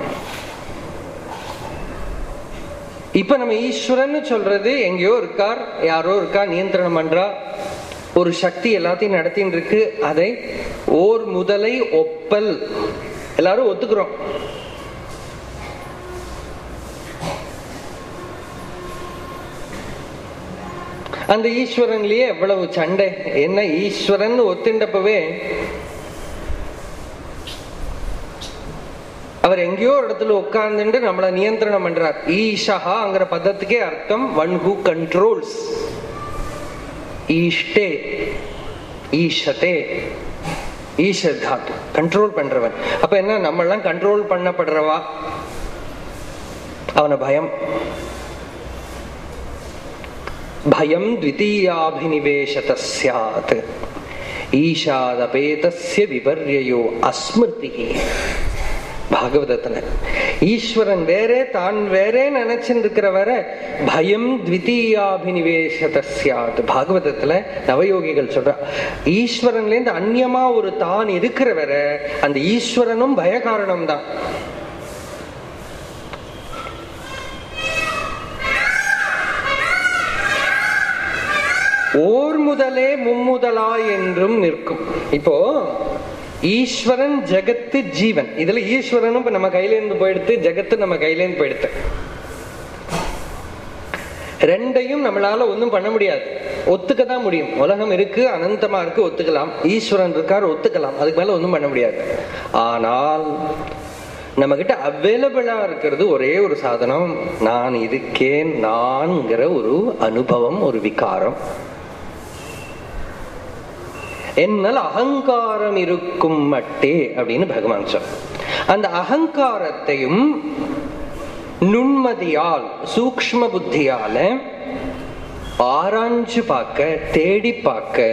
இப்ப நம்ம ஈஸ்வரன் சொல்றது எங்கேயோ இருக்கார் யாரோ இருக்கா நியந்திரணம் பண்றா ஒரு சக்தி எல்லாத்தையும் நடத்தின்னு இருக்கு அதை ஓர் முதலை ஒப்பல் எல்லாரும் ஒத்துக்கிறோம் அந்த ஈஸ்வரன்லயே எவ்வளவு சண்டை என்ன ஈஸ்வரன் ஒத்துண்டப்பவே அவர் எங்கேயோ ஒரு இடத்துல உட்கார்ந்துட்டு நம்மளை நியந்திரணம் பண்றார் ஈஷஹாங்கிற பதத்துக்கே அர்த்தம் ஒன் ஹூ கண்ட்ரோல்ஸ் ஈஷ்டே ஈஷதே ஈஷர் தாத்து கண்ட்ரோல் பண்றவன் அப்ப என்ன நம்ம எல்லாம் கண்ட்ரோல் பண்ணப்படுறவா அவன பயம் பயம் த்விதீயாபினிவேசத சியாத் ஈஷாதபேதஸ்ய விபர்யயோ அஸ்மிருதி பாகவதத்துல ஈஸ்வரன் வேறே தான் வேறே நினைச்சுட்டு இருக்கிற வரை பயம் த்விதீயாபினிவேசத சியாத் பாகவதத்துல நவயோகிகள் சொல்ற ஈஸ்வரன்ல இருந்து அந்நியமா ஒரு தான் இருக்கிற வரை அந்த ஈஸ்வரனும் பய காரணம் தான் ஓர் முதலே மும்முதலா என்றும் நிற்கும் இப்போ ஈஸ்வரன் ஜெகத்து ஜீவன் இதுல ஈஸ்வரனும் இப்ப நம்ம கையில இருந்து போயிடுத்து ஜெகத்து நம்ம கையில இருந்து போயிடுத்து ரெண்டையும் நம்மளால ஒண்ணும் பண்ண முடியாது ஒத்துக்க தான் முடியும் உலகம் இருக்கு அனந்தமா இருக்கு ஒத்துக்கலாம் ஈஸ்வரன் இருக்கார் ஒத்துக்கலாம் அதுக்கு மேல ஒண்ணும் பண்ண முடியாது ஆனால் நம்ம கிட்ட அவைலபிளா இருக்கிறது ஒரே ஒரு சாதனம் நான் இருக்கேன் நான்கிற ஒரு அனுபவம் ஒரு விகாரம் என்னால் அகங்காரம் இருக்கும் மட்டே அப்படின்னு பகவான் சொல் அந்த அகங்காரத்தையும் நுண்மதியால் சூக்ஷ்ம புத்தியால ஆராய்ஞ்சு பார்க்க தேடி பார்க்க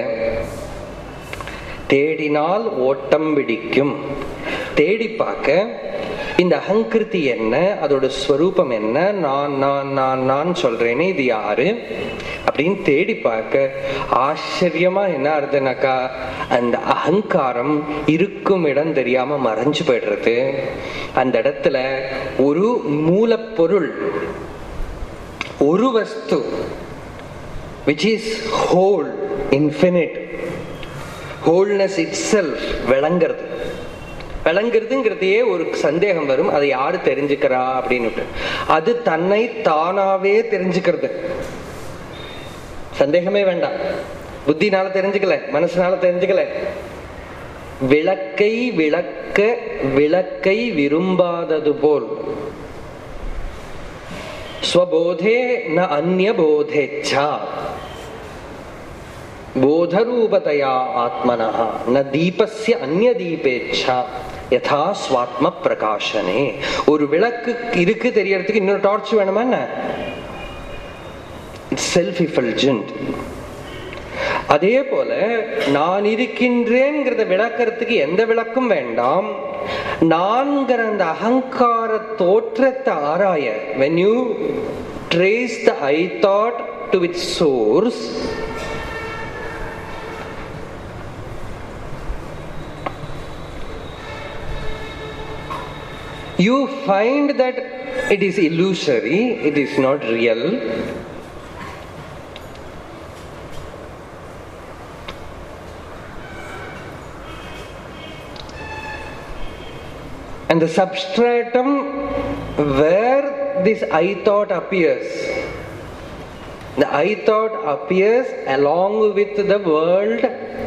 தேடினால் ஓட்டம் பிடிக்கும் தேடி பார்க்க இந்த அகங்கிருதி என்ன அதோட ஸ்வரூபம் என்ன நான் நான் நான் நான் சொல்றேனே இது யாரு அப்படின்னு தேடி பார்க்க ஆச்சரியமா என்ன ஆறுதுனாக்கா அந்த அகங்காரம் இருக்கும் இடம் தெரியாம மறைஞ்சு போயிடுறது அந்த இடத்துல ஒரு மூலப்பொருள் ஒரு வஸ்து which is whole infinite wholeness itself விளங்குறது விளங்குறதுங்கிறதையே ஒரு சந்தேகம் வரும் அதை யாரு தெரிஞ்சுக்கிறா அப்படின்னு அது தன்னை தானாவே தெரிஞ்சுக்கிறது சந்தேகமே வேண்டாம் புத்தினால தெரிஞ்சுக்கல மனசுனால தெரிஞ்சுக்கல விளக்கை விளக்க விளக்கை விரும்பாதது போல் ஸ்வபோதே ந அந்நிய போதேச்சா போதரூபதையா ஆத்மனா ந தீபஸ்ய அந்நிய தீபேச்சா யதா ஸ்வாத்ம பிரகாசனே ஒரு விளக்கு இருக்கு தெரியறதுக்கு இன்னொரு டார்ச் வேணுமா என்ன செல்ஃப் இஃபல்ஜென்ட் அதே போல நான் இருக்கின்றேங்கிறத விளக்கறதுக்கு எந்த விளக்கும் வேண்டாம் நான்கிற அந்த அகங்கார தோற்றத்தை ஆராய when you trace the I thought to with source you find that it is illusory, it is not real. And the substratum where this I thought appears, the I thought appears along with the world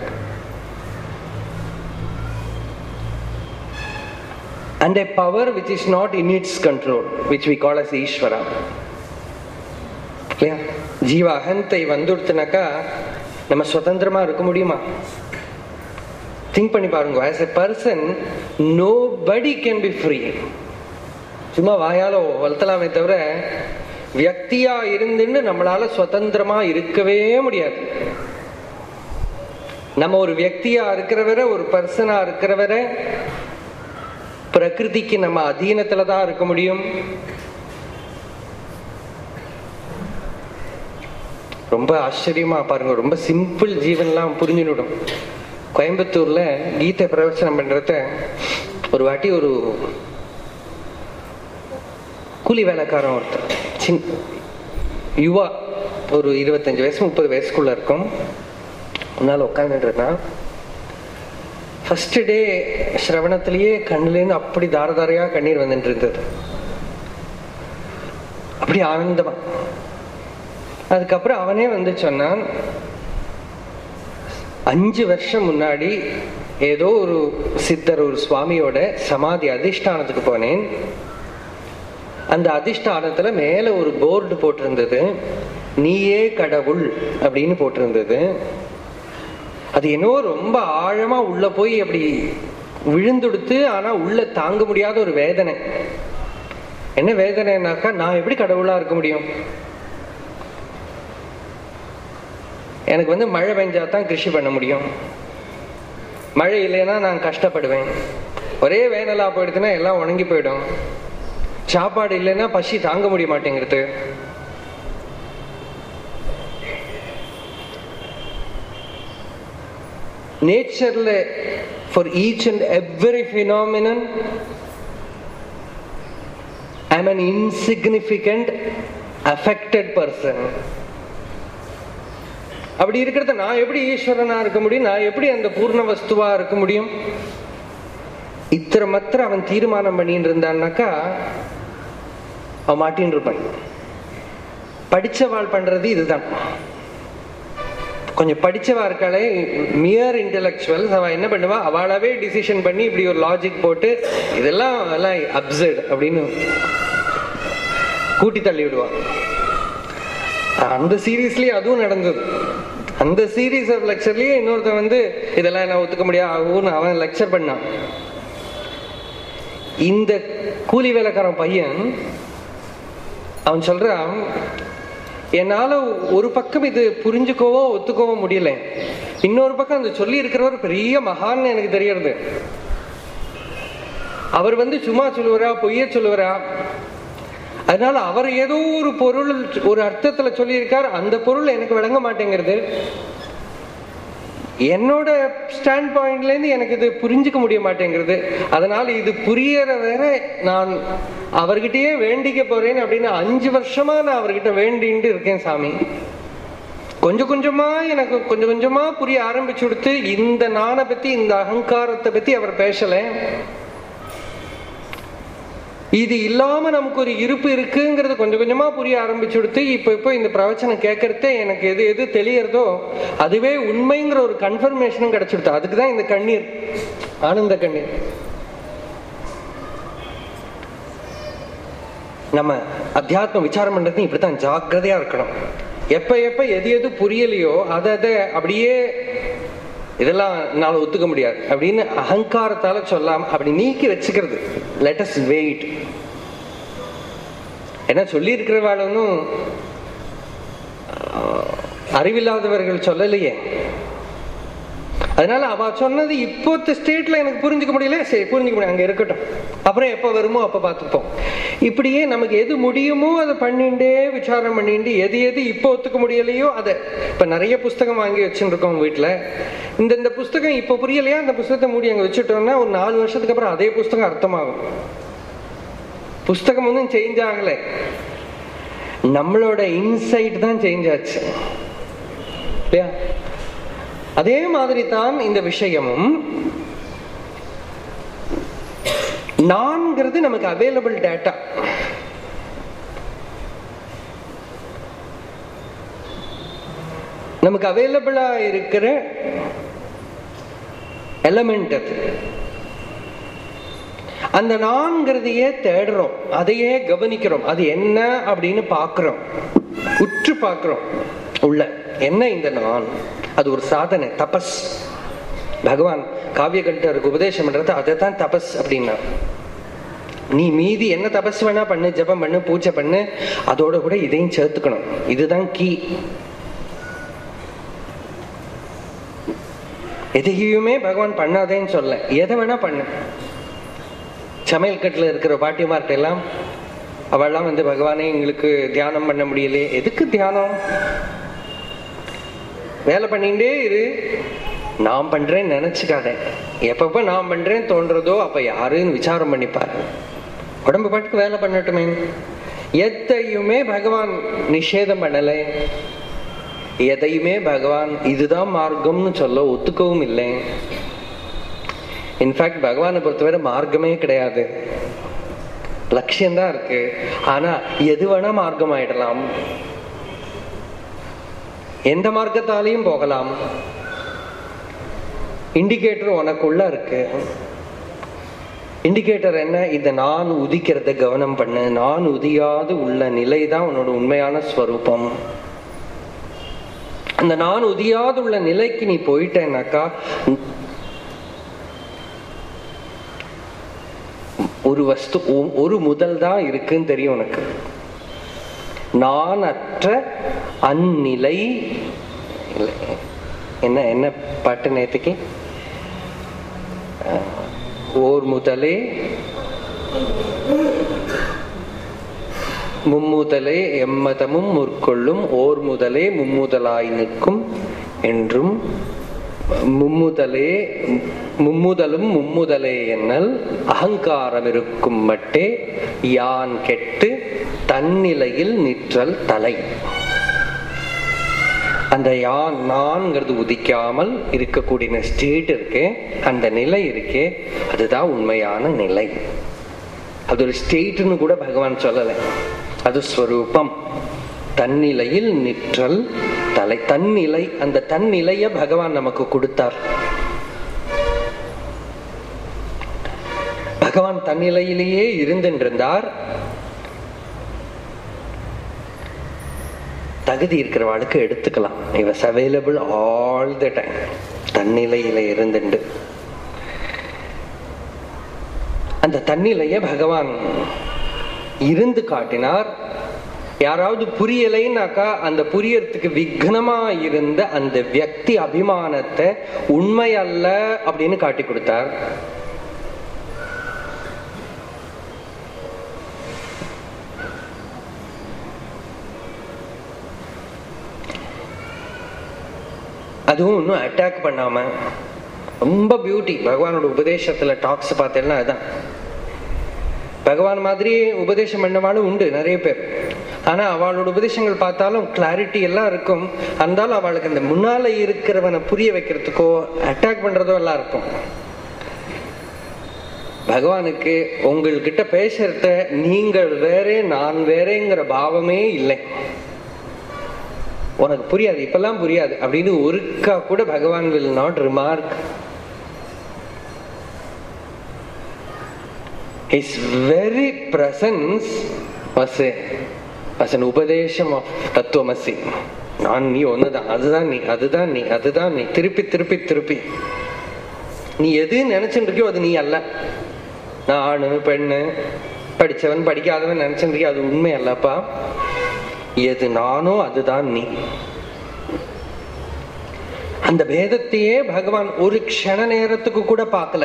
and a power which is not in its control, which we call as Ishvara. இல்லையா ஜீவ அகந்தை வந்துடுத்துனாக்கா நம்ம சுதந்திரமா இருக்க முடியுமா think பண்ணி பாருங்க as a person nobody can be free சும்மா வாயால வளர்த்தலாமே தவிர வியக்தியா இருந்துன்னு நம்மளால சுதந்திரமா இருக்கவே முடியாது நம்ம ஒரு வியக்தியா இருக்கிறவரை ஒரு பர்சனா இருக்கிறவரை பிரகிருதிக்கு நம்ம அதீனத்துல தான் இருக்க முடியும் ரொம்ப ஆச்சரியமா பாருங்க ரொம்ப சிம்பிள் ஜீவன்லாம் புரிஞ்சுடும் கோயம்புத்தூர்ல கீதை பிரவச்சனம் பண்றத ஒரு வாட்டி ஒரு கூலி வேலைக்காரன் ஒருத்தர் சின் யுவா ஒரு இருபத்தஞ்சு வயசு முப்பது வயசுக்குள்ள இருக்கும் முன்னால உட்காந்துட்டு இருந்தான் ஃபர்ஸ்ட் டே சிரவணத்திலேயே கண்ணுலேருந்து அப்படி தார தாரையா கண்ணீர் வந்துட்டு இருந்தது அப்படி ஆனந்தமா அதுக்கப்புறம் அவனே வந்து சொன்னான் அஞ்சு வருஷம் முன்னாடி ஏதோ ஒரு சித்தர் ஒரு சுவாமியோட சமாதி அதிஷ்டானத்துக்கு போனேன் அந்த அதிஷ்டானத்துல மேல ஒரு போர்டு போட்டிருந்தது நீயே கடவுள் அப்படின்னு போட்டிருந்தது அது என்னவோ ரொம்ப ஆழமா உள்ள போய் அப்படி விழுந்துடுத்து ஆனா உள்ள தாங்க முடியாத ஒரு வேதனை என்ன வேதனைனாக்கா நான் எப்படி கடவுளா இருக்க முடியும் எனக்கு வந்து மழை பெஞ்சா தான் கிருஷி பண்ண முடியும் மழை இல்லைன்னா நான் கஷ்டப்படுவேன் ஒரே வேனலா போயிடுச்சுன்னா எல்லாம் உணங்கி போயிடும் சாப்பாடு இல்லைன்னா பசி தாங்க முடிய மாட்டேங்கிறது நேச்சர்ல for each and every phenomenon I an insignificant affected person அப்படி இருக்கிறத நான் எப்படி ஈஸ்வரனா இருக்க முடியும் நான் எப்படி அந்த பூர்ண வஸ்துவா இருக்க முடியும் இத்தனை மாத்திர அவன் தீர்மானம் பண்ணிட்டு இருந்தான்னாக்கா அவன் மாட்டின்னு இருப்பான் படிச்சவாள் பண்றது இதுதான் கொஞ்சம் படிச்சவா இருக்காளே மியர் இன்டெலக்சுவல் அவ என்ன பண்ணுவா அவளாவே டிசிஷன் பண்ணி இப்படி ஒரு லாஜிக் போட்டு இதெல்லாம் எல்லாம் அப்சர்ட் அப்படின்னு கூட்டி தள்ளி விடுவான் அந்த சீரீஸ்லயே அதுவும் நடந்தது அந்த சீரீஸ் ஆஃப் லெக்சர்லயே இன்னொருத்தன் வந்து இதெல்லாம் என்ன ஒத்துக்க முடியாது ஆகும்னு அவன் லெக்சர் பண்ணான் இந்த கூலி வேலைக்காரன் பையன் அவன் சொல்றான் என்னால ஒரு பக்கம் இது புரிஞ்சுக்கவோ ஒத்துக்கவோ முடியல இன்னொரு பக்கம் அந்த சொல்லி இருக்கிறவர் பெரிய மகான் எனக்கு தெரியறது அவர் வந்து சும்மா சொல்லுவாரா பொய்ய சொல்லுவாரா அதனால அவர் ஏதோ ஒரு பொருள் ஒரு அர்த்தத்துல சொல்லியிருக்கார் அந்த பொருள் எனக்கு விளங்க மாட்டேங்கிறது என்னோட ஸ்டாண்ட் பாயிண்ட்ல இருந்து எனக்கு இது புரிஞ்சுக்க முடிய மாட்டேங்கிறது அதனால இது புரியற வரை நான் அவர்கிட்டயே வேண்டிக்க போறேன் அப்படின்னு அஞ்சு வருஷமா நான் அவர்கிட்ட வேண்டிட்டு இருக்கேன் சாமி கொஞ்சம் கொஞ்சமா எனக்கு கொஞ்சம் கொஞ்சமா புரிய ஆரம்பிச்சு கொடுத்து இந்த நானை பத்தி இந்த அகங்காரத்தை பத்தி அவர் பேசல இது இல்லாம நமக்கு ஒரு இருப்பு இருக்குங்கிறது கொஞ்சம் கொஞ்சமா புரிய ஆரம்பிச்சு கொடுத்து இப்ப இப்போ இந்த பிரவச்சனம் கேட்கறதே எனக்கு எது எது தெளியறதோ அதுவே உண்மைங்கிற ஒரு கன்ஃபர்மேஷனும் கிடைச்சிடுது அதுக்கு தான் இந்த கண்ணீர் ஆனந்த கண்ணீர் நம்ம அத்தியாத்ம விசாரம் பண்றது இப்படித்தான் ஜாக்கிரதையா இருக்கணும் எப்ப எப்ப எது எது புரியலையோ அதை அதை அப்படியே இதெல்லாம் என்னால ஒத்துக்க முடியாது அப்படின்னு அகங்காரத்தால சொல்லாம அப்படி நீக்கி வச்சுக்கிறது லெட்டஸ் வெயிட் ஏன்னா சொல்லி இருக்கிறவாள் ஒன்றும் அறிவில்லாதவர்கள் சொல்லலையே அதனால அவ சொன்னது இப்போத்த ஸ்டேட்ல எனக்கு புரிஞ்சுக்க முடியல சரி புரிஞ்சுக்க முடியும் அங்க இருக்கட்டும் அப்புறம் எப்ப வருமோ அப்ப பார்த்துப்போம் இப்படியே நமக்கு எது முடியுமோ அதை பண்ணிண்டே விசாரம் பண்ணிட்டு எது எது இப்போ ஒத்துக்க முடியலையோ அதை இப்ப நிறைய புஸ்தகம் வாங்கி வச்சுட்டு இருக்கோம் வீட்டுல இந்த இந்த புஸ்தகம் இப்ப புரியலையா அந்த புஸ்தகத்தை மூடி அங்க வச்சுட்டோம்னா ஒரு நாலு வருஷத்துக்கு அப்புறம் அதே புஸ்தகம் அர்த்தமாகும் புஸ்தகம் ஒன்றும் சேஞ்ச் ஆகல நம்மளோட இன்சைட் தான் சேஞ்ச் ஆச்சு இல்லையா அதே மாதிரி தான் இந்த விஷயமும் நான்கிறது நமக்கு அவைலபிள் டேட்டா நமக்கு அவைலபிளா இருக்கிற எலமெண்ட் அது அந்த நான்கிறதையே தேடுறோம் அதையே கவனிக்கிறோம் அது என்ன அப்படின்னு பாக்குறோம் உற்று பார்க்கிறோம் உள்ள என்ன இந்த நான் அது ஒரு சாதனை தபஸ் பகவான் காவியகண்டருக்கு உபதேசம் பண்றது அதை தான் தபஸ் அப்படின்னா நீ மீதி என்ன தபஸ் வேணா பண்ணு ஜபம் பண்ணு பூஜை பண்ணு அதோட கூட இதையும் சேர்த்துக்கணும் இதுதான் கீ எதையுமே பகவான் பண்ணாதேன்னு சொல்ல எதை வேணா பண்ணு சமையல் கட்டில் இருக்கிற பாட்டிமார்ட்ட எல்லாம் அவெல்லாம் வந்து பகவானே எங்களுக்கு தியானம் பண்ண முடியலையே எதுக்கு தியானம் வேலை பண்ணிட்டே இரு நான் பண்றேன்னு நினைச்சுக்காத எப்பப்ப நான் பண்றேன் தோன்றதோ அப்ப யாருன்னு விசாரம் பண்ணிப்பாரு உடம்பு பாட்டுக்கு வேலை பண்ணட்டுமே எதையுமே பகவான் நிஷேதம் பண்ணலை எதையுமே பகவான் இதுதான் மார்க்கம்னு சொல்ல ஒத்துக்கவும் இல்லை இன்ஃபேக்ட் பகவானை பொறுத்தவரை மார்க்கமே கிடையாது லட்சியம்தான் இருக்கு ஆனா எது வேணா மார்க்கம் ஆயிடலாம் எந்த மார்க்கத்தாலையும் போகலாம் இண்டிகேட்டர் உனக்குள்ள இருக்கு இண்டிகேட்டர் என்ன இந்த நான் உதிக்கிறத கவனம் பண்ணு நான் உதியாது உள்ள நிலை தான் உன்னோட உண்மையான ஸ்வரூபம் அந்த நான் உதியாது உள்ள நிலைக்கு நீ போயிட்டேனாக்கா ஒரு வஸ்து ஒ- ஒரு முதல் தான் இருக்குன்னு தெரியும் உனக்கு நான் அற்ற அந்நிலை இல்லை. என்ன என்ன பாட்டு நேத்துக்கு அஹ், ஓர் முதலே மும்முதலே எம்மதமும் முற்கொள்ளும் ஓர் முதலே மும்முதலாய் நிற்கும் என்றும் மும்முதலே மும்முதலும் மும்முதலே என்னல் அகங்காரம் இருக்கும் மட்டே யான் கெட்டு தன்னிலையில் நிற்றல் தலை அந்த யான் நான்ங்கிறது உதிக்காமல் இருக்கக்கூடிய ஸ்டேட் இருக்கே அந்த நிலை இருக்கே அதுதான் உண்மையான நிலை அது ஒரு ஸ்டேட்னு கூட பகவான் சொல்லலை அது ஸ்வரூபம் தன்னிலையில் நிற்றல் தலை தன்னிலை அந்த தன்னிலைய பகவான் நமக்கு கொடுத்தார் பகவான் தன்னிலையிலேயே இருந்துருந்தார் தகுதி இருக்கிறவாளுக்கு எடுத்துக்கலாம் he was available all the time தன்னிலையில இருந்துண்டு அந்த தன்னிலைய பகவான் இருந்து காட்டினார் யாராவது புரியலைன்னாக்கா அந்த புரியறதுக்கு விக்னமா இருந்த அந்த வியக்தி அபிமானத்தை உண்மை அல்ல அப்படின்னு காட்டி கொடுத்தார் அதுவும் இன்னும் அட்டாக் பண்ணாம ரொம்ப பியூட்டி பகவானோட உபதேசத்துல டாக்ஸ் பார்த்தேன்னா அதுதான் பகவான் மாதிரி உபதேசம் பண்ணவாலும் உண்டு நிறைய பேர் ஆனா அவளோட உபதேசங்கள் பார்த்தாலும் கிளாரிட்டி எல்லாம் இருக்கும் இருந்தாலும் அவளுக்கு அந்த முன்னால இருக்கிறவனை புரிய வைக்கிறதுக்கோ அட்டாக் பண்றதோ எல்லாம் இருக்கும் பகவானுக்கு உங்கள்கிட்ட பேசுறத நீங்கள் வேறே நான் வேறேங்கிற பாவமே இல்லை உனக்கு புரியாது இப்பெல்லாம் புரியாது அப்படின்னு ஒருக்கா கூட Bhagavan will not remark His very presence was a was an உபதேசம் ஆஃப் தத்துவமசி நான் நீ ஒண்ணுதான் அதுதான் நீ அதுதான் நீ அதுதான் நீ திருப்பி திருப்பி திருப்பி நீ எது நினைச்சுட்டு இருக்கியோ அது நீ அல்ல நான் ஆணு பெண்ணு படிச்சவன் படிக்காதவன் நினைச்சுட்டு இருக்கியோ அது உண்மை அல்லப்பா எது நானோ அதுதான் நீ அந்த பேதத்தையே பகவான் ஒரு க்ஷண நேரத்துக்கு கூட பார்க்கல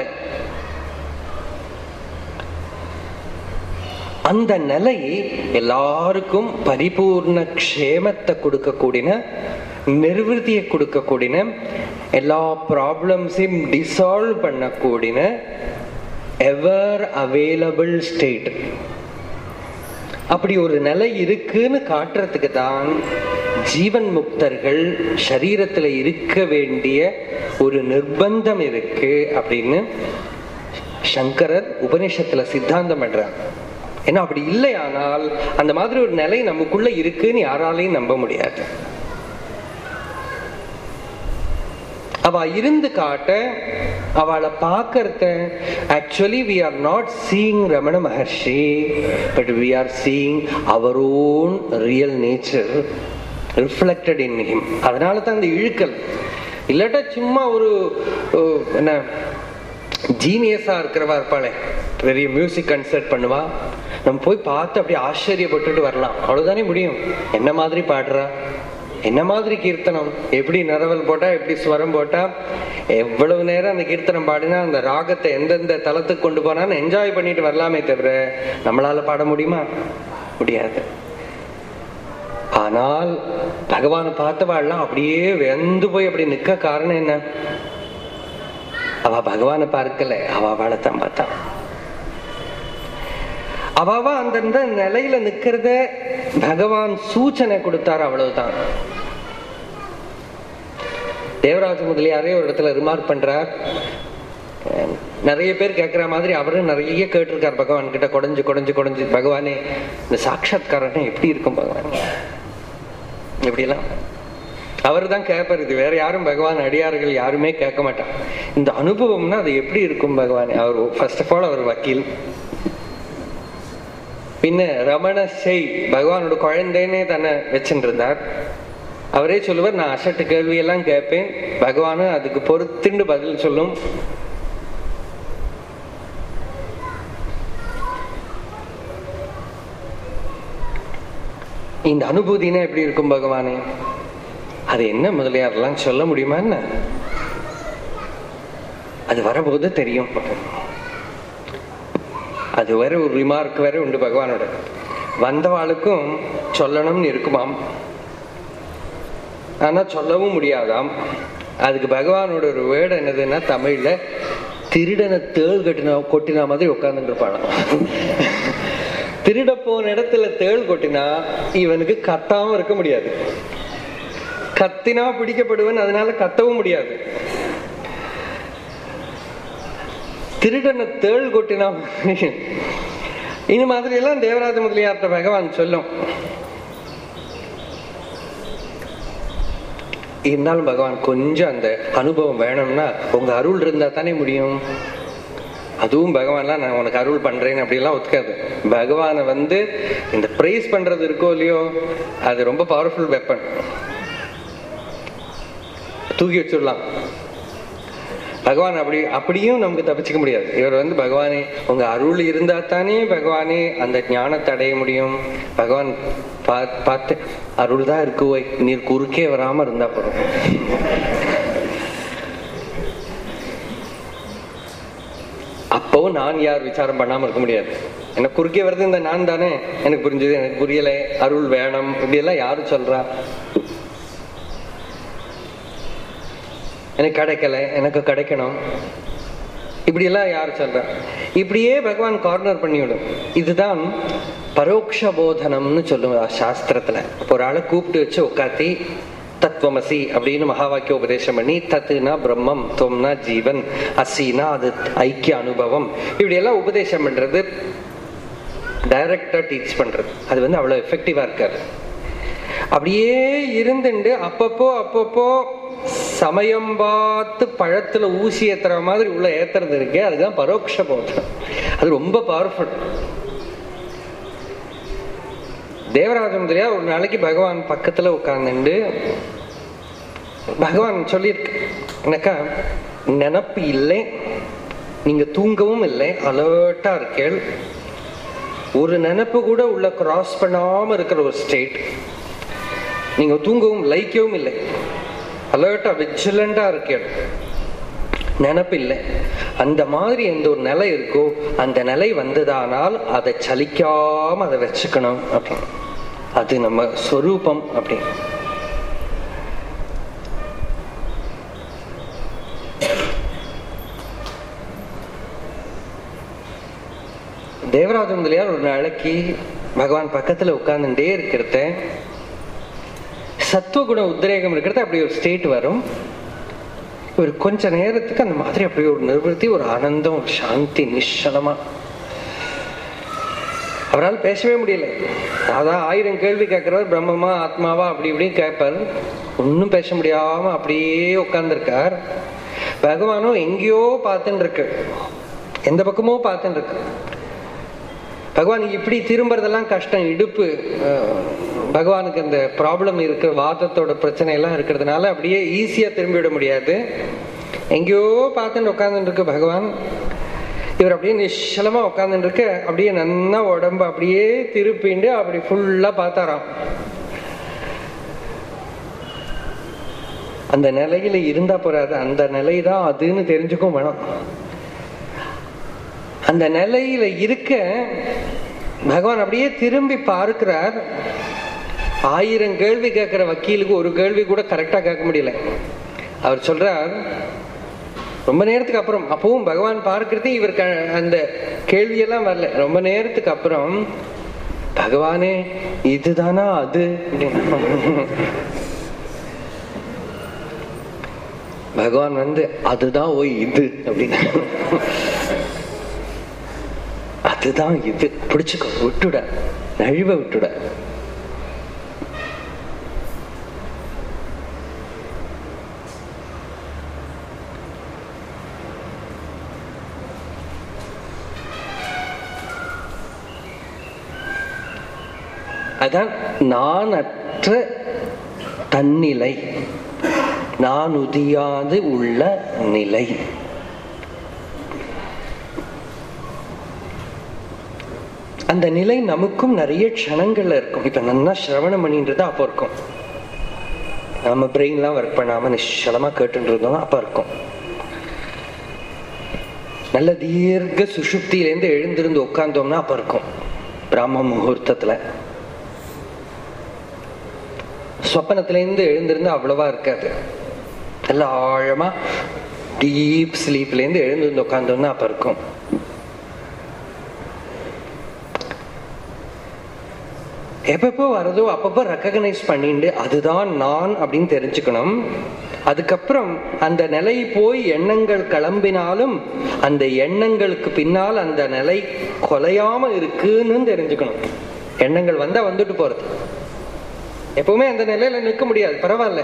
அந்த நிலை எல்லாருக்கும் பரிபூர்ண க்ஷேமத்தை கொடுக்கக்கூடிய நிர்வൃத்தியை கொடுக்கக்கூடிய எல்லா ப்ராப்ளம்ஸையும் டிசால்வ் பண்ணக்கூடிய எவர் அவைலபிள் ஸ்டேட் அப்படி ஒரு நிலை இருக்குன்னு காட்டுறதுக்கு தான் ஜீவன் முக்தர்கள் சரீரத்துல இருக்க வேண்டிய ஒரு நிர்பந்தம் இருக்கு அப்படின்னு சங்கரர் உபனிஷத்துல சித்தாந்தம் பண்றார் ஏன்னா அப்படி இல்லையானால் அந்த மாதிரி ஒரு நிலை நமக்குள்ள இருக்குன்னு யாராலையும் நம்ப முடியாது அவ இருந்து காட்ட அவளை பார்க்கறத actually we are not seeing Ramana Maharshi but we are seeing our own real nature reflected in him அதனால தான் அந்த இழுக்கல் இல்லாட்டா சும்மா ஒரு ஓ, என்ன ஜீனியஸா இருக்கிறவா இருப்பாளே பெரிய மியூசிக் கன்சர்ட் பண்ணுவா நம்ம போய் பார்த்து அப்படியே ஆச்சரியப்பட்டுட்டு வரலாம் அவ்வளவுதானே முடியும் என்ன மாதிரி பாடுறா என்ன மாதிரி கீர்த்தனம் எப்படி நரவல் போட்டா எப்படி ஸ்வரம் போட்டா எவ்வளவு நேரம் அந்த கீர்த்தனம் பாடினா அந்த ராகத்தை எந்தெந்த தளத்துக்கு கொண்டு போனான்னு என்ஜாய் பண்ணிட்டு வரலாமே தவிர நம்மளால பாட முடியுமா முடியாது ஆனால் பகவானை பார்த்தவாள்லாம் அப்படியே வெந்து போய் அப்படி நிக்க காரணம் என்ன அவ பகவானை பார்க்கல அவ அவளை தான் பார்த்தான் அவ அந்தந்த நிலையில நிக்கிறத பகவான் சூச்சனை கொடுத்தார் அவ்வளவுதான் தேவராஜ முதலியாரே ஒரு இடத்துல ரிமார்க் பண்றார் நிறைய பேர் கேட்குற மாதிரி அவரும் நிறைய கேட்டிருக்கார் பகவான் கிட்ட குடஞ்சு குடஞ்சு குடஞ்சு பகவானே இந்த சாட்சாத்காரனே எப்படி இருக்கும் பகவான் எப்படிலாம் அவர் தான் கேட்பார் இது வேற யாரும் பகவான் அடியார்கள் யாருமே கேட்க மாட்டான் இந்த அனுபவம்னா அது எப்படி இருக்கும் பகவான் அவர் ஃபர்ஸ்ட் ஆஃப் ஆல் அவர் வக்கீல் பின்ன ரமண செய் பகவானோட குழந்தைன்னே தன்னை வச்சுட்டு இருந்தார் அவரே சொல்லுவார் நான் அசட்டு கேள்வியெல்லாம் கேட்பேன் பகவானும் அதுக்கு பொறுத்துண்டு பதில் சொல்லும் இந்த அனுபூதினா எப்படி இருக்கும் பகவானே அது என்ன முதலியாரெல்லாம் சொல்ல முடியுமா என்ன அது வரபோது தெரியும் அது வேற ஒரு ரிமார்க் வேற உண்டு பகவானோட வந்தவாளுக்கும் சொல்லணும்னு இருக்குமாம் ஆனா சொல்லவும் முடியாதாம் அதுக்கு பகவானோட ஒரு வேர்டு என்னதுன்னா தமிழ்ல திருடனை தேள் கட்டினா கொட்டினா மாதிரி உட்கார்ந்துட்டு இருப்பானாம் திருட போன இடத்துல தேள் கொட்டினா இவனுக்கு கத்தாம இருக்க முடியாது கத்தினா பிடிக்கப்படுவன் அதனால கத்தவும் முடியாது திருடனை தேள் கொட்டினா இந்த மாதிரி எல்லாம் தேவராஜ முதலியார்ட்ட பகவான் சொல்லும் இருந்தாலும் பகவான் கொஞ்சம் அந்த அனுபவம் வேணும்னா உங்க அருள் இருந்தா தானே முடியும் அதுவும் பகவான்லாம் நான் உனக்கு அருள் பண்றேன் அப்படிலாம் ஒத்துக்காது பகவானை வந்து இந்த பிரைஸ் பண்றது இருக்கோ இல்லையோ அது ரொம்ப பவர்ஃபுல் வெப்பன் தூக்கி வச்சிடலாம் பகவான் அப்படி அப்படியும் நமக்கு தப்பிச்சுக்க முடியாது இவர் வந்து பகவானே உங்க அருள் இருந்தா தானே பகவானே அந்த ஞானத்தை அடைய முடியும் பகவான் பார்த்து அருள் தான் இருக்கு ஓய் நீர் குறுக்கே வராம இருந்தா போதும் அப்பவும் நான் யார் விசாரம் பண்ணாம இருக்க முடியாது எனக்கு குறுக்கே வருது இந்த நான் தானே எனக்கு புரிஞ்சது எனக்கு புரியல அருள் வேணும் இப்படி எல்லாம் யாரு சொல்றா எனக்கு கிடைக்கல எனக்கு கிடைக்கணும் இப்படி எல்லாம் யார் சொல்றா இப்படியே பகவான் கார்னர் பண்ணிவிடும் இதுதான் பரோட்ச போதனம்னு சொல்லுவா சாஸ்திரத்துல ஒரு ஆளை கூப்பிட்டு வச்சு உட்காத்தி தத்துவமசி அப்படின்னு மகா வாக்கிய உபதேசம் பண்ணி தத்துனா பிரம்மம் தொம்னா ஜீவன் அசினா அது ஐக்கிய அனுபவம் இப்படி எல்லாம் உபதேசம் பண்றது டைரக்டா டீச் பண்றது அது வந்து அவ்வளவு எஃபெக்டிவா இருக்காது அப்படியே இருந்துண்டு அப்பப்போ அப்பப்போ சமயம் பார்த்து பழத்துல ஊசி ஏத்துற மாதிரி உள்ள ஏத்துறது இருக்கே அதுதான் பரோட்ச போதம் அது ரொம்ப பவர்ஃபுல் தேவராஜ முதலியார் ஒரு நாளைக்கு பகவான் பக்கத்துல உட்கார்ந்துண்டு பகவான் சொல்லியிருக்கு எனக்கா நினப்பு இல்லை நீங்க தூங்கவும் இல்லை அலர்ட்டா இருக்கேள் ஒரு நினப்பு கூட உள்ள கிராஸ் பண்ணாம இருக்கிற ஒரு ஸ்டேட் நீங்க தூங்கவும் லைக்கவும் இல்லை அலர்ட்டா விஜிலண்டா இருக்கேள் நினப்பு இல்லை அந்த மாதிரி எந்த ஒரு நிலை இருக்கோ அந்த நிலை வந்ததானால் அதை சலிக்காம அதை வச்சுக்கணும் அப்படின்னு அது நம்ம ஸ்வரூபம் அப்படின்னு தேவராஜ முதலியார் ஒரு நாளைக்கு பகவான் பக்கத்துல உட்கார்ந்துட்டே இருக்கிறத சத்துவகுண உத்ரேகம் இருக்கிறது அப்படி ஒரு ஸ்டேட் வரும் ஒரு கொஞ்ச நேரத்துக்கு அந்த மாதிரி அப்படி ஒரு நிர்வൃத்தி ஒரு ஆனந்தம் ஒரு சாந்தி நிச்சலமா அவரால் பேசவே முடியல அதான் ஆயிரம் கேள்வி கேட்கிறவர் பிரம்மமா ஆத்மாவா அப்படி இப்படின்னு கேட்பார் ஒன்னும் பேச முடியாம அப்படியே உட்கார்ந்துருக்கார் பகவானும் எங்கேயோ பார்த்துன்னு இருக்கு எந்த பக்கமோ பார்த்துன்னு இருக்கு பகவான் இப்படி திரும்புறதெல்லாம் கஷ்டம் இடுப்பு பகவானுக்கு அந்த ப்ராப்ளம் இருக்கு வாதத்தோட பிரச்சனை எல்லாம் இருக்கிறதுனால அப்படியே ஈஸியா திரும்பி விட முடியாது எங்கேயோ பார்த்துட்டு உட்காந்துட்டு இருக்கு பகவான் இவர் அப்படியே நிச்சலமா உட்காந்துட்டு இருக்க அப்படியே நன்னா உடம்பு அப்படியே திருப்பிண்டு அப்படி ஃபுல்லா பார்த்தாராம் அந்த நிலையில இருந்தா போறாது அந்த நிலை தான் அதுன்னு தெரிஞ்சுக்கும் வேணும் அந்த நிலையில இருக்க பகவான் அப்படியே திரும்பி பார்க்கிறார் ஆயிரம் கேள்வி கேட்கிற வக்கீலுக்கு ஒரு கேள்வி கூட கரெக்டா கேட்க முடியல அவர் சொல்றார் ரொம்ப நேரத்துக்கு அப்புறம் அப்பவும் பகவான் பார்க்கறது இவருக்கு அந்த கேள்வியெல்லாம் வரல ரொம்ப நேரத்துக்கு அப்புறம் பகவானே இதுதானா அது பகவான் வந்து அதுதான் ஓய் இது அப்படின்னு அதுதான் இது பிடிச்சுக்கோ விட்டுட நழுவ விட்டுட அதான் நான் அற்ற தன்னிலை நான் உதியாது உள்ள நிலை அந்த நிலை நமக்கும் நிறைய க்ஷணங்கள்ல இருக்கும் இப்ப நல்லா சிரவணம் பண்ணின்றது அப்போ இருக்கும் நம்ம பிரெயின்லாம் ஒர்க் பண்ணாம நிச்சலமா கேட்டுட்டு இருந்தோம் அப்ப இருக்கும் நல்ல தீர்க்க சுஷுப்தியிலேருந்து எழுந்திருந்து உட்கார்ந்தோம்னா அப்ப இருக்கும் பிராம முகூர்த்தத்துல சொப்பனத்திலேருந்து எழுந்திருந்து அவ்வளவா இருக்காது நல்ல ஆழமா டீப் ஸ்லீப்லேருந்து எழுந்திருந்து உட்காந்தோம்னா அப்ப இருக்கும் எப்பப்போ வரதோ அப்பப்போ ரெக்கக்னைஸ் பண்ணிட்டு அதுதான் நான் அப்படின்னு தெரிஞ்சுக்கணும் அதுக்கப்புறம் அந்த நிலை போய் எண்ணங்கள் கிளம்பினாலும் அந்த எண்ணங்களுக்கு பின்னால் அந்த நிலை கொலையாம இருக்குன்னு தெரிஞ்சுக்கணும் எண்ணங்கள் வந்தா வந்துட்டு போறது எப்பவுமே அந்த நிலையில நிற்க முடியாது பரவாயில்ல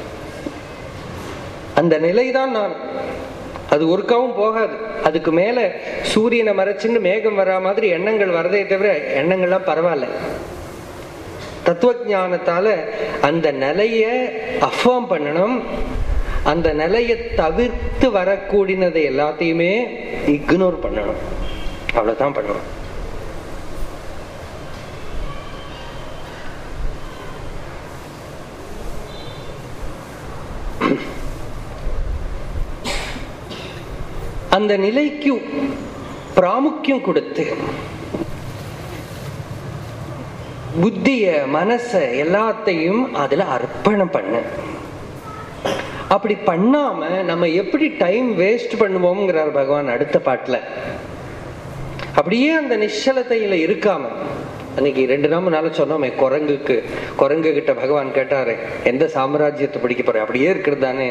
அந்த நிலைதான் நான் அது ஒருக்காவும் போகாது அதுக்கு மேல சூரியனை மறைச்சுன்னு மேகம் வரா மாதிரி எண்ணங்கள் வரதே தவிர எண்ணங்கள்லாம் பரவாயில்ல தத்துவ ஞானத்தால அந்த நிலைய அஃபார்ம் பண்ணணும் அந்த நிலையை தவிர்த்து வரக்கூடியதை எல்லாத்தையுமே இக்னோர் பண்ணணும் அவ்வளவுதான் பண்ணணும் அந்த நிலைக்கு பிராமுக்கியம் கொடுத்து புத்திய மனச எல்லாத்தையும் அதுல அர்ப்பணம் பண்ணு அப்படி பண்ணாம நம்ம எப்படி டைம் வேஸ்ட் பண்ணுவோம்ங்கிறார் பகவான் அடுத்த பாட்டுல அப்படியே அந்த நிശ്ചலத்தையில இருக்காம அன்னைக்கு ரெண்டு நாள் நாள சொன்னோமே குரங்குக்கு குரங்கு கிட்ட பகவான் கேட்டாரு எந்த சாம்ராஜ்யத்தை பிடிக்க போற அப்படியே இருக்கிறது தானே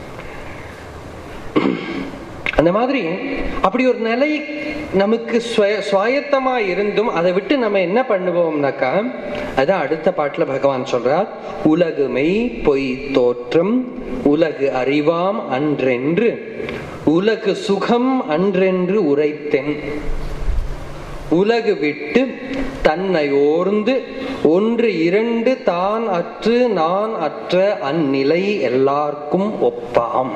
அந்த மாதிரி அப்படி ஒரு நிலை நமக்கு சுவாயத்தமா இருந்தும் அதை விட்டு நம்ம என்ன பண்ணுவோம்னாக்கா அதான் அடுத்த பாட்டுல பகவான் சொல்றார் உலகுமை பொய் தோற்றம் உலகு அறிவாம் அன்றென்று உலகு சுகம் அன்றென்று உரைத்தென் உலகு விட்டு தன்னை ஓர்ந்து ஒன்று இரண்டு தான் அற்று நான் அற்ற அந்நிலை எல்லாருக்கும் ஒப்பாம்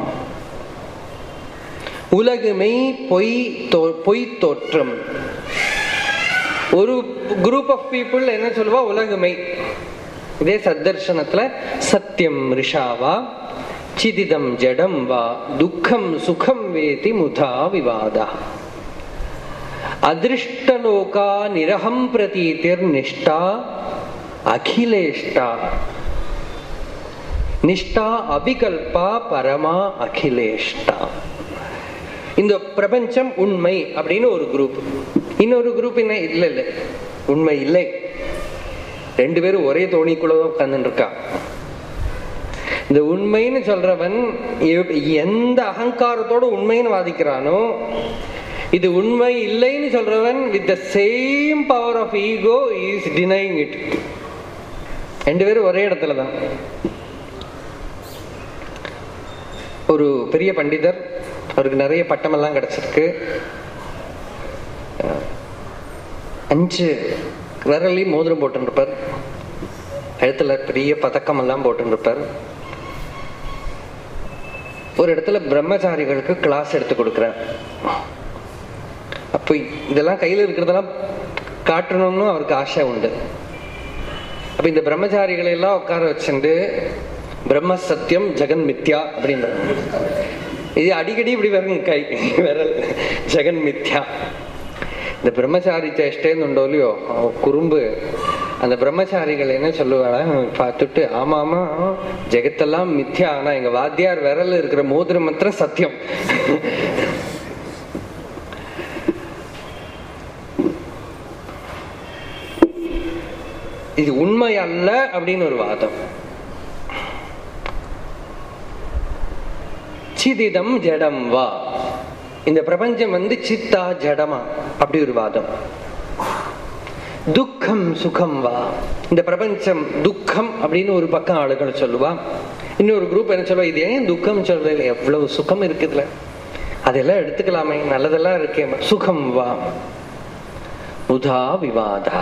உலகுமை பொய் பொய் தோற்றம் ஒரு குரூப் ஆஃப் பீப்புள் என்ன சொல்லுவா உலகுமை இதே சத்தர்ஷனத்துல சத்தியம் ரிஷாவா சிதிதம் ஜடம் வா துக்கம் சுகம் வேதி முதா விவாதா அதிருஷ்டலோகா நிரகம் பிரதீதிர் நிஷ்டா அகிலேஷ்டா நிஷ்டா அபிகல்பா பரமா அகிலேஷ்டா இந்த பிரபஞ்சம் உண்மை அப்படின்னு ஒரு குரூப் இன்னொரு குரூப் என்ன இல்ல இல்ல உண்மை இல்லை ரெண்டு பேரும் ஒரே தோணிக்குள்ள உட்கார்ந்து இருக்கா இந்த உண்மைன்னு சொல்றவன் எந்த அகங்காரத்தோட உண்மைன்னு வாதிக்கிறானோ இது உண்மை இல்லைன்னு சொல்றவன் with the same power of ego is denying it ரெண்டு பேரும் ஒரே இடத்துல தான் ஒரு பெரிய பண்டிதர் அவருக்கு நிறைய பட்டமெல்லாம் கிடைச்சிருக்கு அஞ்சு விரலையும் மோதிரம் போட்டுருப்பார் இடத்துல பெரிய பதக்கம் எல்லாம் போட்டுருப்பார் ஒரு இடத்துல பிரம்மச்சாரிகளுக்கு கிளாஸ் எடுத்து கொடுக்குறேன் அப்போ இதெல்லாம் கையில் இருக்கிறதெல்லாம் காட்டணும்னு அவருக்கு ஆசை உண்டு அப்ப இந்த பிரம்மச்சாரிகளை எல்லாம் உட்கார வச்சுட்டு பிரம்ம சத்தியம் ஜெகன் மித்யா அப்படின்ற இது அடிக்கடி இப்படி வரும் கை விரல் ஜெகன் மித்யா இந்த பிரம்மச்சாரி சேஷ்டேன்னு உண்டோ இல்லையோ குறும்பு அந்த பிரம்மச்சாரிகள் என்ன சொல்லுவாங்க பார்த்துட்டு ஆமா ஆமா ஜெகத்தெல்லாம் மித்யா ஆனா எங்க வாத்தியார் விரல் இருக்கிற மோதிரம் மாத்திரம் சத்தியம் இது உண்மை அல்ல அப்படின்னு ஒரு வாதம் சிதிதம் ஜடம் வா இந்த பிரபஞ்சம் வந்து சித்தா ஜடமா அப்படி ஒரு வாதம் துக்கம் சுகம் வா இந்த பிரபஞ்சம் துக்கம் அப்படின்னு ஒரு பக்கம் ஆளுகள் சொல்லுவா இன்னொரு குரூப் என்ன சொல்லுவா இது ஏன் துக்கம் சொல்றது எவ்வளவு சுகம் இருக்குதுல அதெல்லாம் எடுத்துக்கலாமே நல்லதெல்லாம் இருக்கே சுகம் வா உதா விவாதா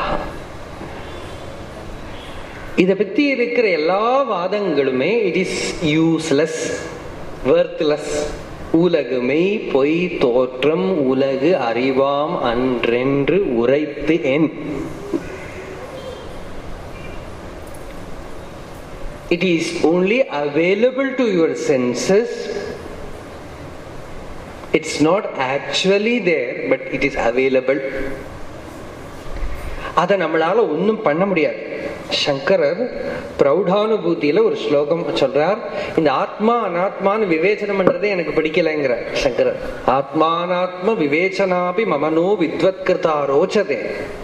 இத பத்தி இருக்கிற எல்லா வாதங்களுமே இட் இஸ் யூஸ்லெஸ் வர்த்லெஸ் உலகுமை பொய் தோற்றம் உலகு அறிவாம் அன்றென்று உரைத்து என் it is only available to your senses it's not actually there but it is available அதை நம்மளால ஒன்றும் பண்ண முடியாது சங்கரர் பிரௌடானுபூதியில ஒரு ஸ்லோகம் சொல்றார் இந்த ஆத்மா அனாத்மான்னு விவேச்சனம் பண்றதே எனக்கு பிடிக்கலைங்கிற சங்கரர் ஆத்மானாத்ம விவேச்சனாபி மமனோ வித்வத்கிருதா ரோச்சதே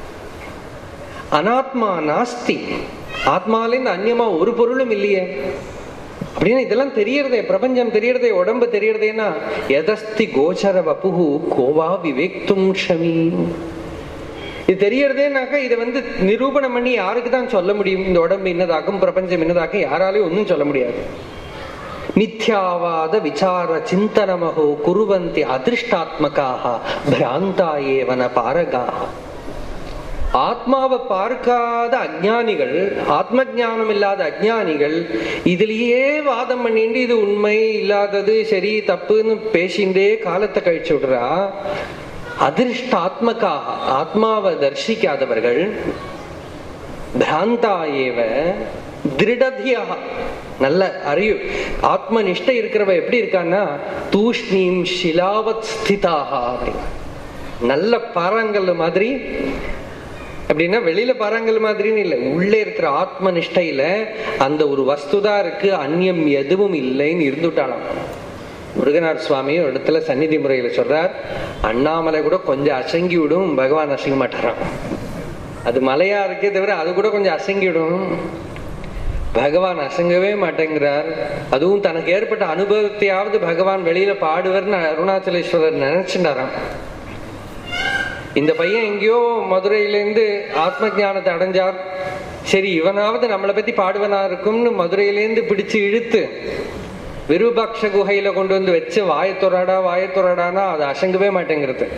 அனாத்மா நாஸ்தி ஆத்மாலேருந்து அந்நியமா ஒரு பொருளும் இல்லையே அப்படின்னு இதெல்லாம் தெரியறதே பிரபஞ்சம் தெரியறதே உடம்பு தெரியறதேன்னா எதஸ்தி கோச்சர வப்புகு கோவா விவேக்தும் ஷமி இது தெரியறதேனாக்கா இதை வந்து நிரூபணம் பண்ணி யாருக்கு தான் சொல்ல முடியும் இந்த உடம்பு என்னதாக்கும் பிரபஞ்சம் என்னதாக்கும் யாராலையும் ஒன்றும் சொல்ல முடியாது மித்யாவாத விசார சிந்தனமகோ குருவந்தி அதிருஷ்டாத்மகாக பிராந்தா ஏவன பாரகாக ஆத்மாவை பார்க்காத அஜானிகள் ஆத்ம ஜானம் இல்லாத அஜானிகள் இதுலயே வாதம் பண்ணிட்டு இது உண்மை இல்லாதது சரி தப்புன்னு பேசிண்டே காலத்தை கழிச்சு விடுறா அதிர்ஷ்டாத்மகாக ஆத்மாவை தர்ஷிக்காதவர்கள் பிராந்தா ஏவ திருடதியாக நல்ல அறிவு ஆத்ம நிஷ்டை இருக்கிறவ எப்படி இருக்கான்னா தூஷ்ணீம் ஷிலாவத் ஸ்திதாக அப்படின்னா நல்ல பாறாங்கல் மாதிரி அப்படின்னா வெளியில பாறாங்கல் மாதிரின்னு இல்லை உள்ளே இருக்கிற ஆத்ம நிஷ்டையில அந்த ஒரு வஸ்துதான் இருக்கு அந்நியம் எதுவும் இல்லைன்னு இருந்துட்டாலாம் முருகனார் சுவாமி ஒரு இடத்துல சந்நிதி முறையில சொல்றார் அண்ணாமலை கூட கொஞ்சம் அசங்கி விடும் பகவான் அசங்க மாட்டாராம் அது மலையா இருக்கே தவிர அது கூட கொஞ்சம் அசங்கி விடும் பகவான் அசங்கவே மாட்டேங்கிறார் அதுவும் தனக்கு ஏற்பட்ட அனுபவத்தையாவது பகவான் வெளியில பாடுவார்னு அருணாச்சலேஸ்வரர் நினைச்சுட்டாராம் இந்த பையன் எங்கேயோ மதுரையிலேருந்து ஆத்ம ஞானத்தை அடைஞ்சார் சரி இவனாவது நம்மளை பத்தி பாடுவனா இருக்கும்னு மதுரையிலேருந்து பிடிச்சு இழுத்து விருபாட்ச குகையில கொண்டு வந்து வச்சு வாயத்துறாடா வாயத்துறாடானா அது அசங்கவே மாட்டேங்கிறது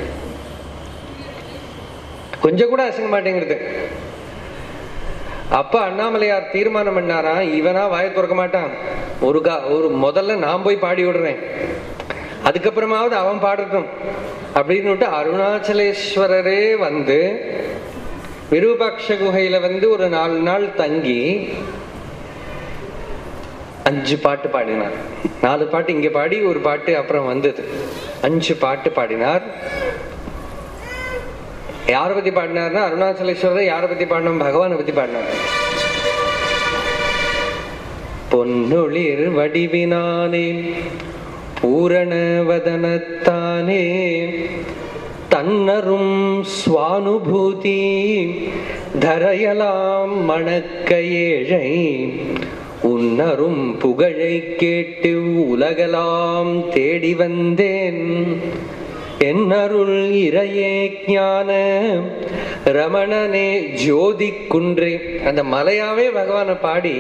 கொஞ்சம் கூட அசங்க மாட்டேங்கிறது அப்ப அண்ணாமலையார் தீர்மானம் பண்ணாரா இவனா வாய திறக்க மாட்டான் ஒரு கா ஒரு முதல்ல நான் போய் பாடி விடுறேன் அதுக்கப்புறமாவது அவன் பாடட்டும் அப்படின்னு அருணாச்சலேஸ்வரரே வந்து விருபாட்ச குகையில வந்து ஒரு நாலு நாள் தங்கி அஞ்சு பாட்டு பாடினார் நாலு பாட்டு இங்க பாடி ஒரு பாட்டு அப்புறம் வந்தது அஞ்சு பாட்டு பாடினார் யாரை பத்தி பாடினார்னா அருணாச்சலேஸ்வரர் யாரை பத்தி பாடினோம் பகவானை பத்தி பாடினார் பொன்னொளிர் வடிவினானே பூரண வதனத்தானே தன்னரும் சுவானுபூதி தரையலாம் மணக்க ஏழை உன்னரும் புகழை கேட்டு உலகலாம் தேடி வந்தேன் என்னருள் இறையே ஞான ரமணனே ஜோதி குன்றே அந்த மலையாவே பகவானை பாடி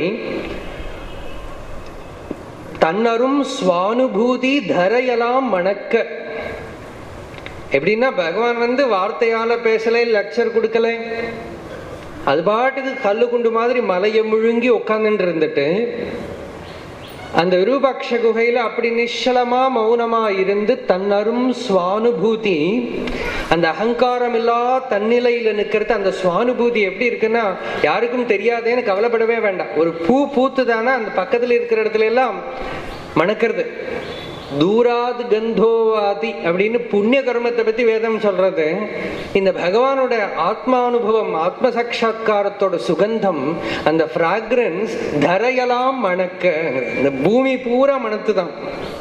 தன்னரும் சுவானுபூதி தரையலாம் மணக்க எப்படின்னா பகவான் வந்து வார்த்தையால பேசல லெக்சர் கொடுக்கல அது பாட்டுக்கு கல்லு குண்டு மாதிரி மலையை முழுங்கி உட்காந்துட்டு இருந்துட்டு அந்த விரூபாட்ச குகையில அப்படி நிச்சலமா மௌனமா இருந்து தன்னரும் சுவானுபூதி அந்த அகங்காரம் இல்லா தன்னிலையில நிக்கிறது அந்த சுவானுபூதி எப்படி இருக்குன்னா யாருக்கும் தெரியாதேன்னு கவலைப்படவே வேண்டாம் ஒரு பூ பூத்துதானா அந்த பக்கத்துல இருக்கிற இடத்துல எல்லாம் மணக்கிறது தூராது கந்தோவாதி அப்படின்னு புண்ணிய கர்மத்தை பத்தி வேதம் சொல்றது இந்த பகவானோட ஆத்மானுபவம் ஆத்ம சாட்சா்காரத்தோட சுகந்தம் அந்த பிராக்ரன்ஸ் தரையெல்லாம் மணக்க இந்த பூமி பூரா மணத்துதான்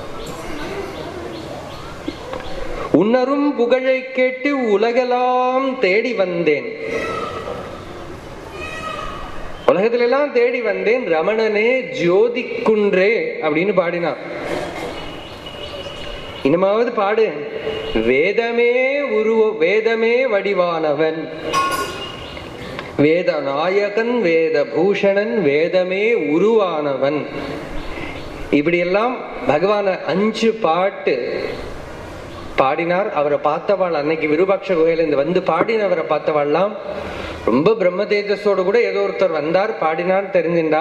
உன்னரும் புகழை கேட்டு உலகெல்லாம் தேடி வந்தேன் உலகத்துல எல்லாம் தேடி வந்தேன் ரமணனே ஜோதி குன்றே அப்படின்னு பாடினார் இனிமாவது பாடு வேதமே உருவ வேதமே வடிவானவன் வேத நாயகன் வேத பூஷணன் வேதமே உருவானவன் இப்படியெல்லாம் பகவான அஞ்சு பாட்டு பாடினார் அவரை பார்த்தவாள் அன்னைக்கு விருபாட்ச குகையில இருந்து வந்து பாடினவரை பார்த்தவாள்லாம் ரொம்ப பிரம்ம தேஜஸோடு கூட ஏதோ ஒருத்தர் வந்தார் பாடினார் தெரிஞ்சுண்டா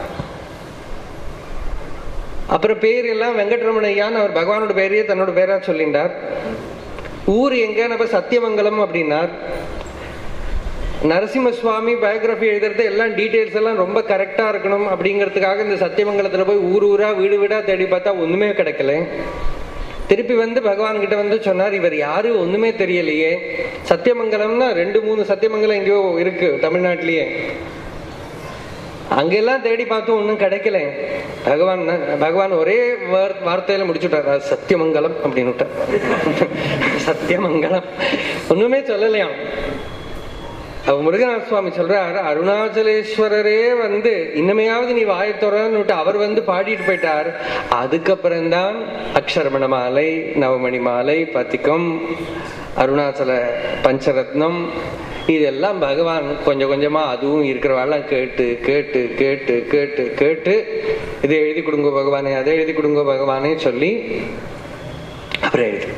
அப்புறம் பேர் எல்லாம் வெங்கட்ரமணையான்னு அவர் பகவானோட பேரையே தன்னோட பேரா சொல்லிண்டார் ஊர் எங்க சத்தியமங்கலம் அப்படின்னார் நரசிம்ம சுவாமி பயோகிராஃபி எழுதுறது எல்லாம் டீடைல்ஸ் எல்லாம் ரொம்ப கரெக்டா இருக்கணும் அப்படிங்கிறதுக்காக இந்த சத்தியமங்கலத்துல போய் ஊர் ஊரா வீடு வீடா தேடி பார்த்தா ஒண்ணுமே கிடைக்கல திருப்பி வந்து பகவான் கிட்ட வந்து சொன்னார் இவர் யாரு ஒண்ணுமே தெரியலையே சத்தியமங்கலம்னா ரெண்டு மூணு சத்தியமங்கலம் எங்கேயோ இருக்கு தமிழ்நாட்டிலேயே அங்கெல்லாம் தேடி பார்த்தும் ஒன்றும் கிடைக்கல பகவான் பகவான் ஒரே வார்- வார்த்தையில முடிச்சுட்டார் அது சத்தியமங்கலம் அப்படின்னு சத்தியமங்கலம் ஒண்ணுமே சொல்லலையாம் அவ முருகநாத சுவாமி சொல்றார் அருணாச்சலேஸ்வரரே வந்து இன்னமையாவது நீ வாயை திறன்னுட்டு அவர் வந்து பாடிட்டு போயிட்டார் அதுக்கப்புறம்தான் அக்ஷரமண மாலை நவமணி மாலை பத்திகம் அருணாச்சல பஞ்சரத்னம் இதெல்லாம் பகவான் கொஞ்சம் கொஞ்சமா அதுவும் இருக்கிறவாள்லாம் கேட்டு கேட்டு கேட்டு கேட்டு கேட்டு இதை எழுதி கொடுங்க பகவானே அதை எழுதி கொடுங்க பகவானே சொல்லி அப்புறம் எழுதி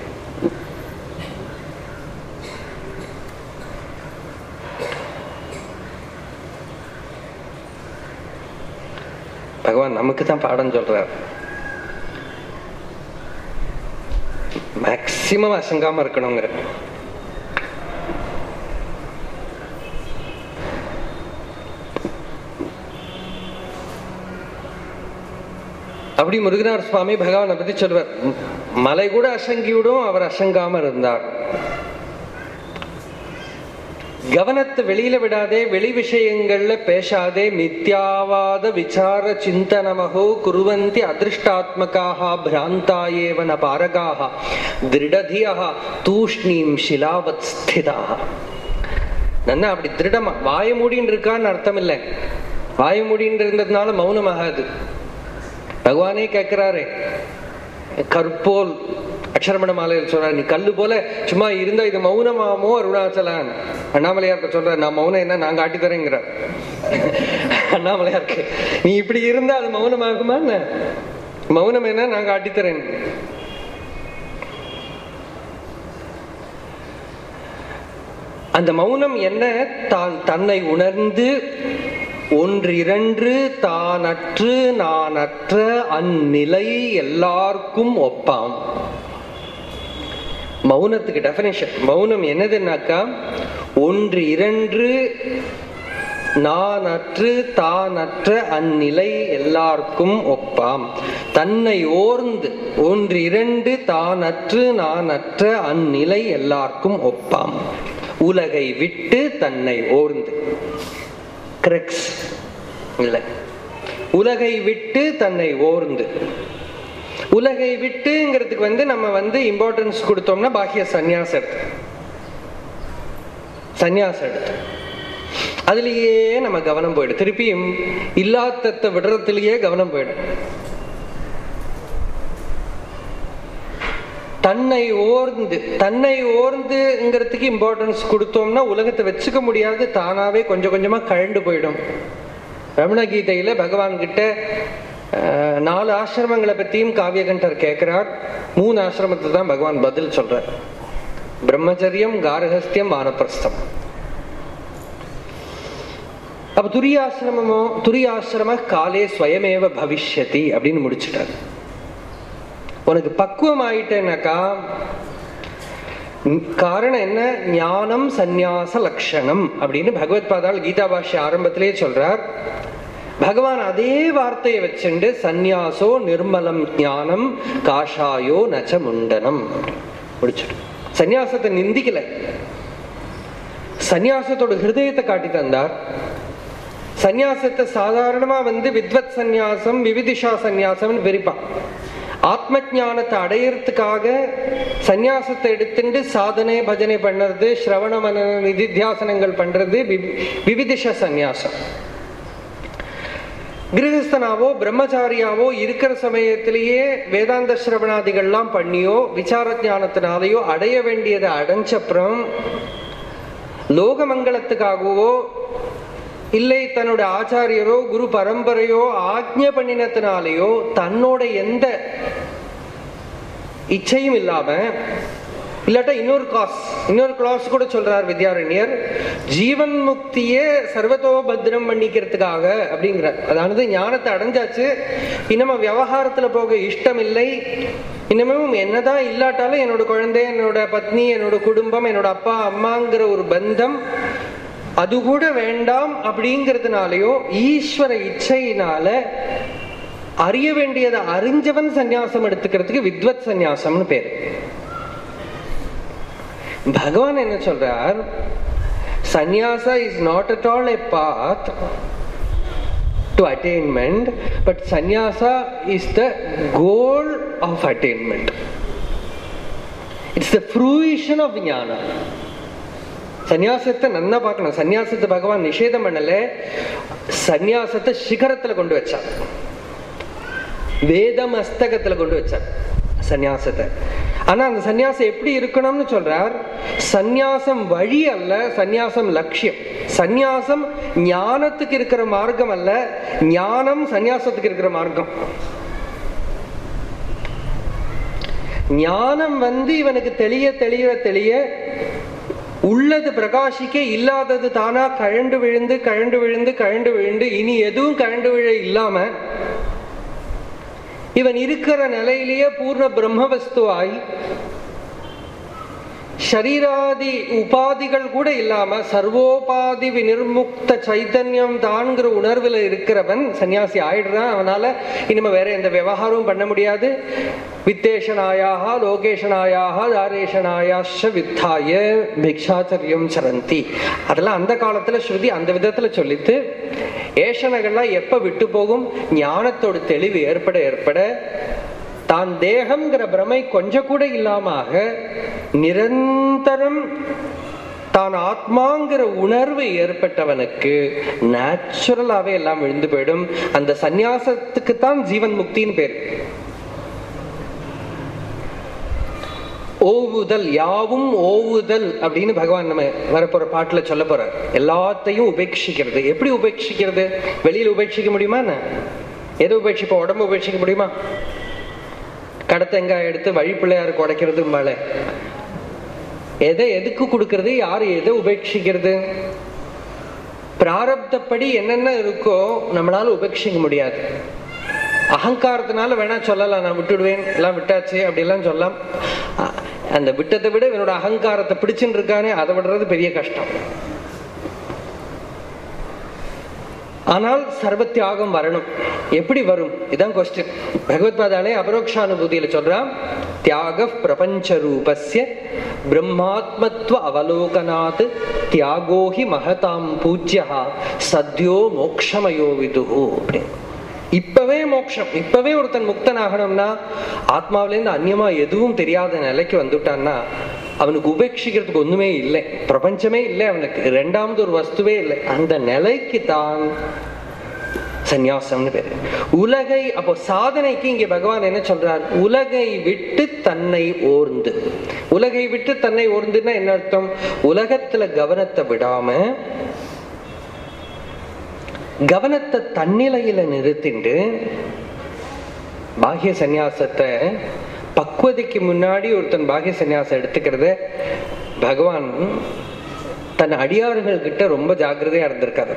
பகவான் நமக்கு தான் பாடம் சொல்றார் மேக்சிமம் அசங்காம இருக்கணுங்கிற அப்படி முருகனார் சுவாமி பகவானை பத்தி சொல்வார் மலை கூட அசங்கி விடும் அவர் அசங்காம இருந்தார் கவனத்தை வெளியில விடாதே வெளி விஷயங்கள்ல பேசாதே மித்யாவாத விசார சிந்தனமகோ குருவந்தி அதிருஷ்டாத்மகாக பிராந்தாயேவன பாரகாக திருடதியா தூஷ்ணீம் சிலாவத் ஸ்திதாக நன்னா அப்படி திருடமா வாய மூடின்னு இருக்கான்னு அர்த்தம் இல்லை வாய மூடின்னு இருந்ததுனால மௌனமாகாது பகவானே கேட்கிறாரே கற்போல் அக்ஷரமண மாலையில் சொல்றார் நீ கல்லு போல சும்மா இருந்தா இது மௌனமாமோ அருணாச்சலான் அண்ணாமலையார்க்கு சொல்ற நான் மௌனம் என்ன நான் காட்டி தரேங்கிறார் அண்ணாமலையாருக்கு நீ இப்படி இருந்தா அது மௌனமாகுமா என்ன மௌனம் என்ன நான் காட்டித்தரேன் அந்த மௌனம் என்ன தான் தன்னை உணர்ந்து ஒன்றிரண்டு தானற்று நானற்ற அந்நிலை எல்லாருக்கும் ஒப்பாம் மௌனத்துக்கு டெபினேஷன் மௌனம் என்னதுன்னாக்கா ஒன்று இரண்டு நானற்று தானற்ற அந்நிலை எல்லாருக்கும் ஒப்பாம் தன்னை ஓர்ந்து ஒன்று இரண்டு தானற்று நானற்ற அந்நிலை எல்லாருக்கும் ஒப்பாம் உலகை விட்டு தன்னை ஓர்ந்து கிரெக்ஸ் இல்ல உலகை விட்டு தன்னை ஓர்ந்து உலகை விட்டுங்கிறதுக்கு வந்து நம்ம வந்து இம்பார்ட்டன்ஸ் கொடுத்தோம்னா பாக்கிய சந்நியாசம் எடுத்து சந்நியாசம் எடுத்து அதுலயே நம்ம கவனம் போயிடும் திருப்பியும் இல்லாதத்தை விடுறதுலயே கவனம் போயிடும் தன்னை ஓர்ந்து தன்னை ஓர்ந்துங்கிறதுக்கு இம்பார்ட்டன்ஸ் கொடுத்தோம்னா உலகத்தை வச்சுக்க முடியாது தானாவே கொஞ்சம் கொஞ்சமா கழண்டு போயிடும் ரமண கீதையில பகவான் கிட்ட அஹ், நாலு ஆசிரமங்களை பத்தியும் காவியகண்டர் கேட்கிறார் மூணு ஆசிரமத்தை தான் பகவான் பதில் சொல்றார் பிரம்மச்சரியம் காரகஸ்தியம் வானப்பிரஸ்தம் அப்ப துரியாசிரமமோ துரியாசிரம காலே ஸ்வயமேவ பவிஷ்யதி அப்படின்னு முடிச்சுட்டார் உனக்கு பக்குவம் ஆயிட்டேனாக்கா ம், காரணம் என்ன ஞானம் சந்நியாச லட்சணம் அப்படின்னு பகவத் பாதால் கீதா பாஷ்ய ஆரம்பத்திலேயே சொல்றார் பகவான் அதே வார்த்தையை வச்சுண்டு சந்நியாசோ நிர்மலம் ஞானம் காஷாயோ நச்ச முண்டனம் முடிச்சிட்டு சந்நியாசத்தை நிந்திக்கல சந்நியாசத்தோட ஹிருதயத்தை காட்டி தந்தார் சந்நியாசத்தை சாதாரணமா வந்து வித்வத் சந்நியாசம் விவிதிஷா சந்நியாசம்னு பிரிப்பான் ஆத்ம ஞானத்தை அடையறதுக்காக சந்நியாசத்தை எடுத்துட்டு சாதனை பஜனை பண்றது சிரவண மன நிதித்தியாசனங்கள் பண்றது வி- விவிதிஷ சந்நியாசம் கிரகஸ்தனாவோ பிரம்மச்சாரியாவோ இருக்கிற சமயத்திலேயே வேதாந்த சிரவணாதிகள்லாம் பண்ணியோ விசார ஞானத்தினாலேயோ அடைய வேண்டியதை அடைஞ்சப்புறம் லோகமங்கலத்துக்காகவோ இல்லை தன்னோட ஆச்சாரியரோ குரு பரம்பரையோ ஆக்ஞ பண்ணினத்தினாலேயோ தன்னோட எந்த இச்சையும் இல்லாம இல்லாட்டா இன்னொரு கிளாஸ் இன்னொரு கிளாஸ் கூட சொல்றார் வித்யாரண்யர் ஜீவன் முக்தியே சர்வதோபத்திரம் பண்ணிக்கிறதுக்காக அப்படிங்கிறார் அதாவது ஞானத்தை அடைஞ்சாச்சு இன்னமும் விவகாரத்துல போக இஷ்டம் இல்லை இன்னமும் என்னதான் இல்லாட்டாலும் என்னோட குழந்தை என்னோட பத்னி என்னோட குடும்பம் என்னோட அப்பா அம்மாங்கிற ஒரு பந்தம் அது கூட வேண்டாம் அப்படிங்கிறதுனாலயோ ஈஸ்வர இச்சையினால அறிய வேண்டியதை அறிஞ்சவன் சந்நியாசம் எடுத்துக்கிறதுக்கு வித்வத் சந்நியாசம்னு பேரு பகவான் என்ன சொல்றார் sannyasa is not at all a path to attainment but sannyasa is the goal of attainment it's the fruition of jnanam சந்நியாசத்தை நன்னா பார்க்கணும் சந்நியாசத்தை பகவான் நிஷேதம் பண்ணல சந்நியாசத்தை சிகரத்துல கொண்டு வச்சான் வேத மஸ்தகத்துல கொண்டு வச்சார் சந்நியாசத்தை ஆனா அந்த சந்நியாசம் எப்படி இருக்கணும்னு சொல்றார் சந்நியாசம் வழி அல்ல சந்நியாசம் லட்சியம் சந்நியாசம் ஞானத்துக்கு இருக்கிற மார்க்கம் அல்ல ஞானம் சந்நியாசத்துக்கு இருக்கிற மார்க்கம் ஞானம் வந்து இவனுக்கு தெளிய தெளிய தெளிய உள்ளது பிரகாசிக்க இல்லாதது தானா கழண்டு விழுந்து கழண்டு விழுந்து கழண்டு விழுந்து இனி எதுவும் கழண்டு விழ இல்லாம இவன் இருக்கிற நிலையிலேயே பூர்ண பிரம்ம வஸ்துவாய் ஷரீராதி உபாதிகள் கூட இல்லாம சர்வோபாதி விநிர்முக்த சைத்தன்யம் தான்கிற உணர்வுல இருக்கிறவன் சன்னியாசி ஆயிடுறான் அவனால இனிமே வேற எந்த விவகாரமும் பண்ண முடியாது வித்தேஷனாயாக லோகேஷனாயாக தாரேஷனாயாஷ வித்தாய பிக்ஷாச்சரியம் சரந்தி அதெல்லாம் அந்த காலத்துல ஸ்ருதி அந்த விதத்துல சொல்லித்து ஏஷனகள்லாம் எப்ப விட்டு போகும் ஞானத்தோட தெளிவு ஏற்பட ஏற்பட தான் தேகம்ங்கிற பிரமை கொஞ்சம் கூட இல்லாம நிரந்தரம் தான் ஆத்மாங்கிற உணர்வு ஏற்பட்டவனுக்கு நேச்சுரலாவே எல்லாம் விழுந்து போயிடும் அந்த சந்நியாசத்துக்கு தான் ஜீவன் முக்தின்னு பேரு ஓவுதல் யாவும் ஓவுதல் அப்படின்னு பகவான் நம்ம வரப்போற பாட்டுல சொல்ல போற எல்லாத்தையும் உபேட்சிக்கிறது எப்படி உபேட்சிக்கிறது வெளியில உபேட்சிக்க முடியுமா என்ன எது உபேட்சிப்போம் உடம்பு உபேட்சிக்க முடியுமா கடத்தங்காய் எடுத்து வழி பிள்ளையாருக்கு உடைக்கிறது மழை எதை எதுக்கு கொடுக்கறது யாரு எதை உபேட்சிக்கிறது பிராரப்தப்படி என்னென்ன இருக்கோ நம்மளால உபேட்சிக்க முடியாது அகங்காரத்தினால வேணா சொல்லலாம் நான் விட்டுடுவேன் எல்லாம் விட்டாச்சு அப்படிலாம் சொல்லலாம் அந்த விட்டதை விட என்னோட அகங்காரத்தை பிடிச்சுட்டு இருக்கானே அதை விடுறது பெரிய கஷ்டம் ஆனால் சர்வ தியாகம் வரணும் எப்படி வரும் இதான் கொஸ்டின் பகவத்பாதாலே அபரோக்ஷானுபூதியில சொல்றான் தியாக பிரபஞ்ச ரூபஸ்ய பிரம்மாத்மத்துவ அவலோகனாத் தியாகோஹி மகதாம் பூஜ்யா சத்யோ மோக்ஷமயோ விதுஹு அப்படின்னு இப்பவே மோட்சம் இப்பவே ஒருத்தன் முக்தன் ஆகணும்னா ஆத்மாவிலேருந்து அந்நியமா எதுவும் தெரியாத நிலைக்கு வந்துட்டான்னா அவனுக்கு உபேட்சிக்கிறதுக்கு ஒண்ணுமே இல்லை பிரபஞ்சமே இல்லை அவனுக்கு ரெண்டாவது ஒரு வஸ்துவே இல்லை அந்த நிலைக்கு தான் சந்நியாசம்னு பேரு உலகை அப்போ சாதனைக்கு இங்க பகவான் என்ன சொல்றார் உலகை விட்டு தன்னை ஓர்ந்து உலகை விட்டு தன்னை ஓர்ந்துன்னா என்ன அர்த்தம் உலகத்துல கவனத்தை விடாம கவனத்தை தன்னிலையில நிறுத்திண்டு பாகிய சந்நியாசத்தை பக்குவதைக்கு முன்னாடி ஒருத்தன் பாகிய சந்நியாசம் எடுத்துக்கிறத பகவான் தன் அடியார்கள் கிட்ட ரொம்ப ஜாக்கிரதையா இருந்திருக்காரு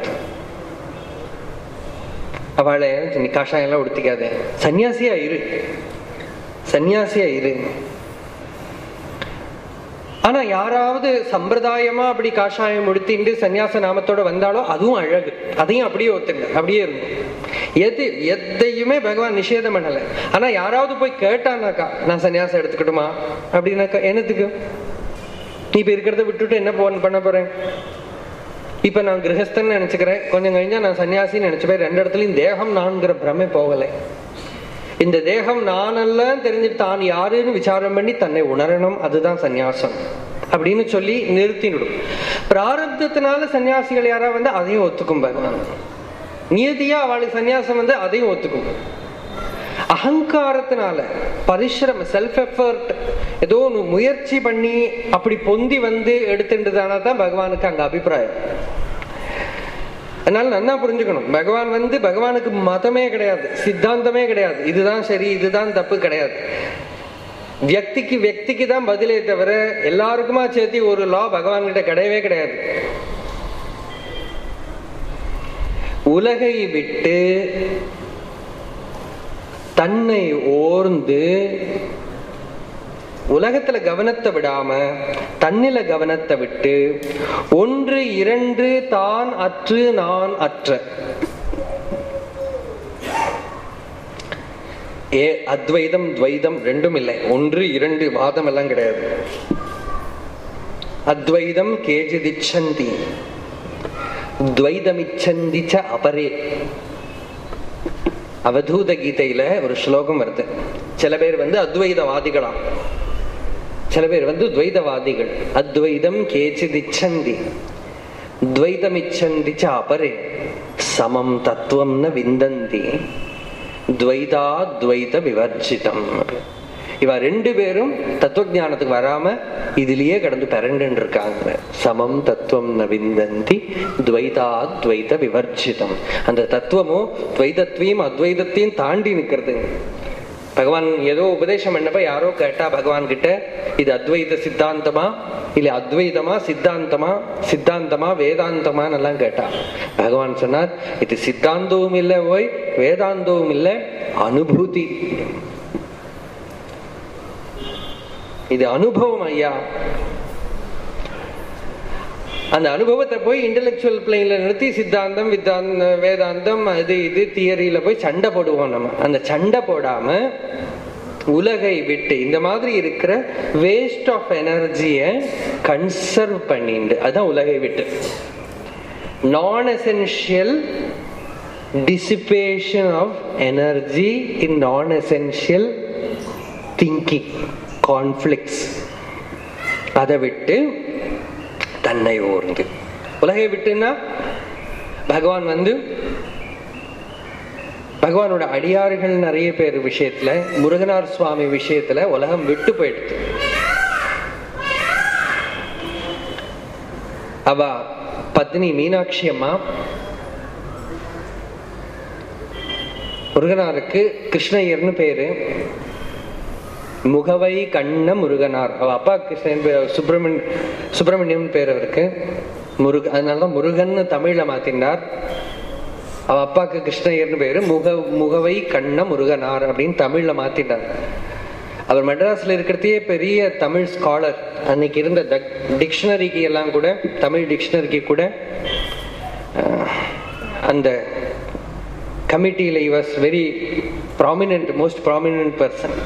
அவளை நீ காஷாயம் எல்லாம் உடுத்திக்காத சன்னியாசியா இரு சன்னியாசியா இரு ஆனா யாராவது சம்பிரதாயமா அப்படி காஷாயம் உடுத்திண்டு சன்னியாச நாமத்தோட வந்தாலோ அதுவும் அழகு அதையும் அப்படியே ஒத்துங்க அப்படியே இருக்கும் எது எதையுமே பகவான் நிஷேதம் பண்ணல ஆனா யாராவது போய் கேட்டானாக்கா நான் சன்னியாசம் எடுத்துக்கட்டுமா அப்படின்னாக்கா என்னத்துக்கு நீ இப்ப இருக்கிறத விட்டுட்டு என்ன போ பண்ண போறேன் இப்ப நான் கிரகஸ்தன் நினைச்சுக்கிறேன் கொஞ்சம் கழிஞ்சா நான் சன்னியாசின்னு நினைச்சுப்பேன் ரெண்டு இடத்துலயும் தேகம் நான்கிற பிரமை போகலை இந்த தேகம் நானெல்லாம் தெரிஞ்சுட்டு தான் யாருன்னு விசாரம் பண்ணி தன்னை உணரணும் அதுதான் சந்நியாசம் அப்படின்னு சொல்லி நிறுத்திவிடும் பிராரப்தத்தினால சன்னியாசிகள் யாரா வந்து அதையும் ஒத்துக்கும் பகவான் நியதியா அவளுக்கு சந்நியாசம் வந்து அதையும் ஒத்துக்கும் அகங்காரத்தினால பரிசிரம செல்ஃப் எஃபர்ட் ஏதோ ஒன்று முயற்சி பண்ணி அப்படி பொந்தி வந்து எடுத்துட்டுதானா தான் பகவானுக்கு அங்க அபிப்பிராயம் அதனால நன்னா புரிஞ்சுக்கணும் பகவான் வந்து பகவானுக்கு மதமே கிடையாது சித்தாந்தமே கிடையாது இதுதான் சரி இதுதான் தப்பு கிடையாது வியக்திக்கு வியக்திக்கு தான் பதிலே தவிர எல்லாருக்குமா சேர்த்து ஒரு லா பகவான் கிட்ட கிடையவே கிடையாது உலகை விட்டு தன்னை ஓர்ந்து உலகத்துல கவனத்தை விடாம தன்னில கவனத்தை விட்டு ஒன்று இரண்டு தான் அற்று நான் அற்ற ஏ அத்வைதம் துவைதம் ரெண்டும் இல்லை ஒன்று இரண்டு வாதம் எல்லாம் கிடையாது அத்வைதம் கேஜிதிச்சந்தி துவைதமிச்சந்தி ச அபரே அவதூத கீதையில ஒரு ஸ்லோகம் வருது சில பேர் வந்து அத்வைதவாதிகளாம் சில பேர் வந்து துவைதவாதிகள் அத்வைதம் கேச்சிதிச்சந்தி துவைதமிச்சந்தி ச அபரே சமம் தத்துவம் ந விந்தந்தி துவைதா துவைத விவர்ஜிதம் இவ ரெண்டு பேரும் தத்துவ வராம இதுலயே கடந்து பிறண்டு இருக்காங்க சமம் தத்துவம் ந விந்தந்தி துவைதா துவைத விவர்ஜிதம் அந்த தத்துவமோ துவைதத்தையும் அத்வைதத்தையும் தாண்டி நிக்கிறது பகவான் ஏதோ உபதேசம் பண்ணப்ப யாரோ கேட்டா பகவான் கிட்ட இது அத்வைத சித்தாந்தமா இல்ல அத்வைதமா சித்தாந்தமா சித்தாந்தமா வேதாந்தமா எல்லாம் கேட்டா பகவான் சொன்னார் இது சித்தாந்தவும் இல்லை ஓய் வேதாந்தவும் இல்லை அனுபூதி இது அனுபவம் ஐயா அந்த அனுபவத்தை போய் இன்டெலெக்சுவல் பிளேன்ல நிறுத்தி சித்தாந்தம் வித்தாந்த வேதாந்தம் அது இது தியரியில போய் சண்டை போடுவோம் நம்ம அந்த சண்டை போடாம உலகை விட்டு இந்த மாதிரி இருக்கிற வேஸ்ட் ஆஃப் எனர்ஜிய கன்சர்வ் பண்ணிண்டு அதான் உலகை விட்டு non essential dissipation of energy in non essential thinking conflicts அதை விட்டு தன்னை ஓர்ந்து உலகை விட்டுன்னா பகவான் வந்து பகவானோட அடியார்கள் நிறைய பேர் விஷயத்துல முருகனார் சுவாமி விஷயத்துல உலகம் விட்டு போயிடுது அவ பத்னி மீனாட்சி அம்மா முருகனாருக்கு கிருஷ்ணய்யர்னு பேரு முகவை கண்ண முருகனார் அவ அப்பா கிருஷ்ணன் பேர் சுப்பிரமணிய சுப்பிரமணியம் பேர் அவருக்கு முருக அதனாலதான் முருகன் தமிழ்ல மாத்தினார் அவ அப்பாக்கு கிருஷ்ணய்யர்னு பேரு முக முகவை கண்ண முருகனார் அப்படின்னு தமிழ்ல மாத்திட்டார் அவர் மெட்ராஸ்ல இருக்கிறதே பெரிய தமிழ் ஸ்காலர் அன்னைக்கு இருந்த டிக்ஷனரிக்கு எல்லாம் கூட தமிழ் டிக்ஷனரிக்கு கூட அந்த கமிட்டியில was very prominent most prominent person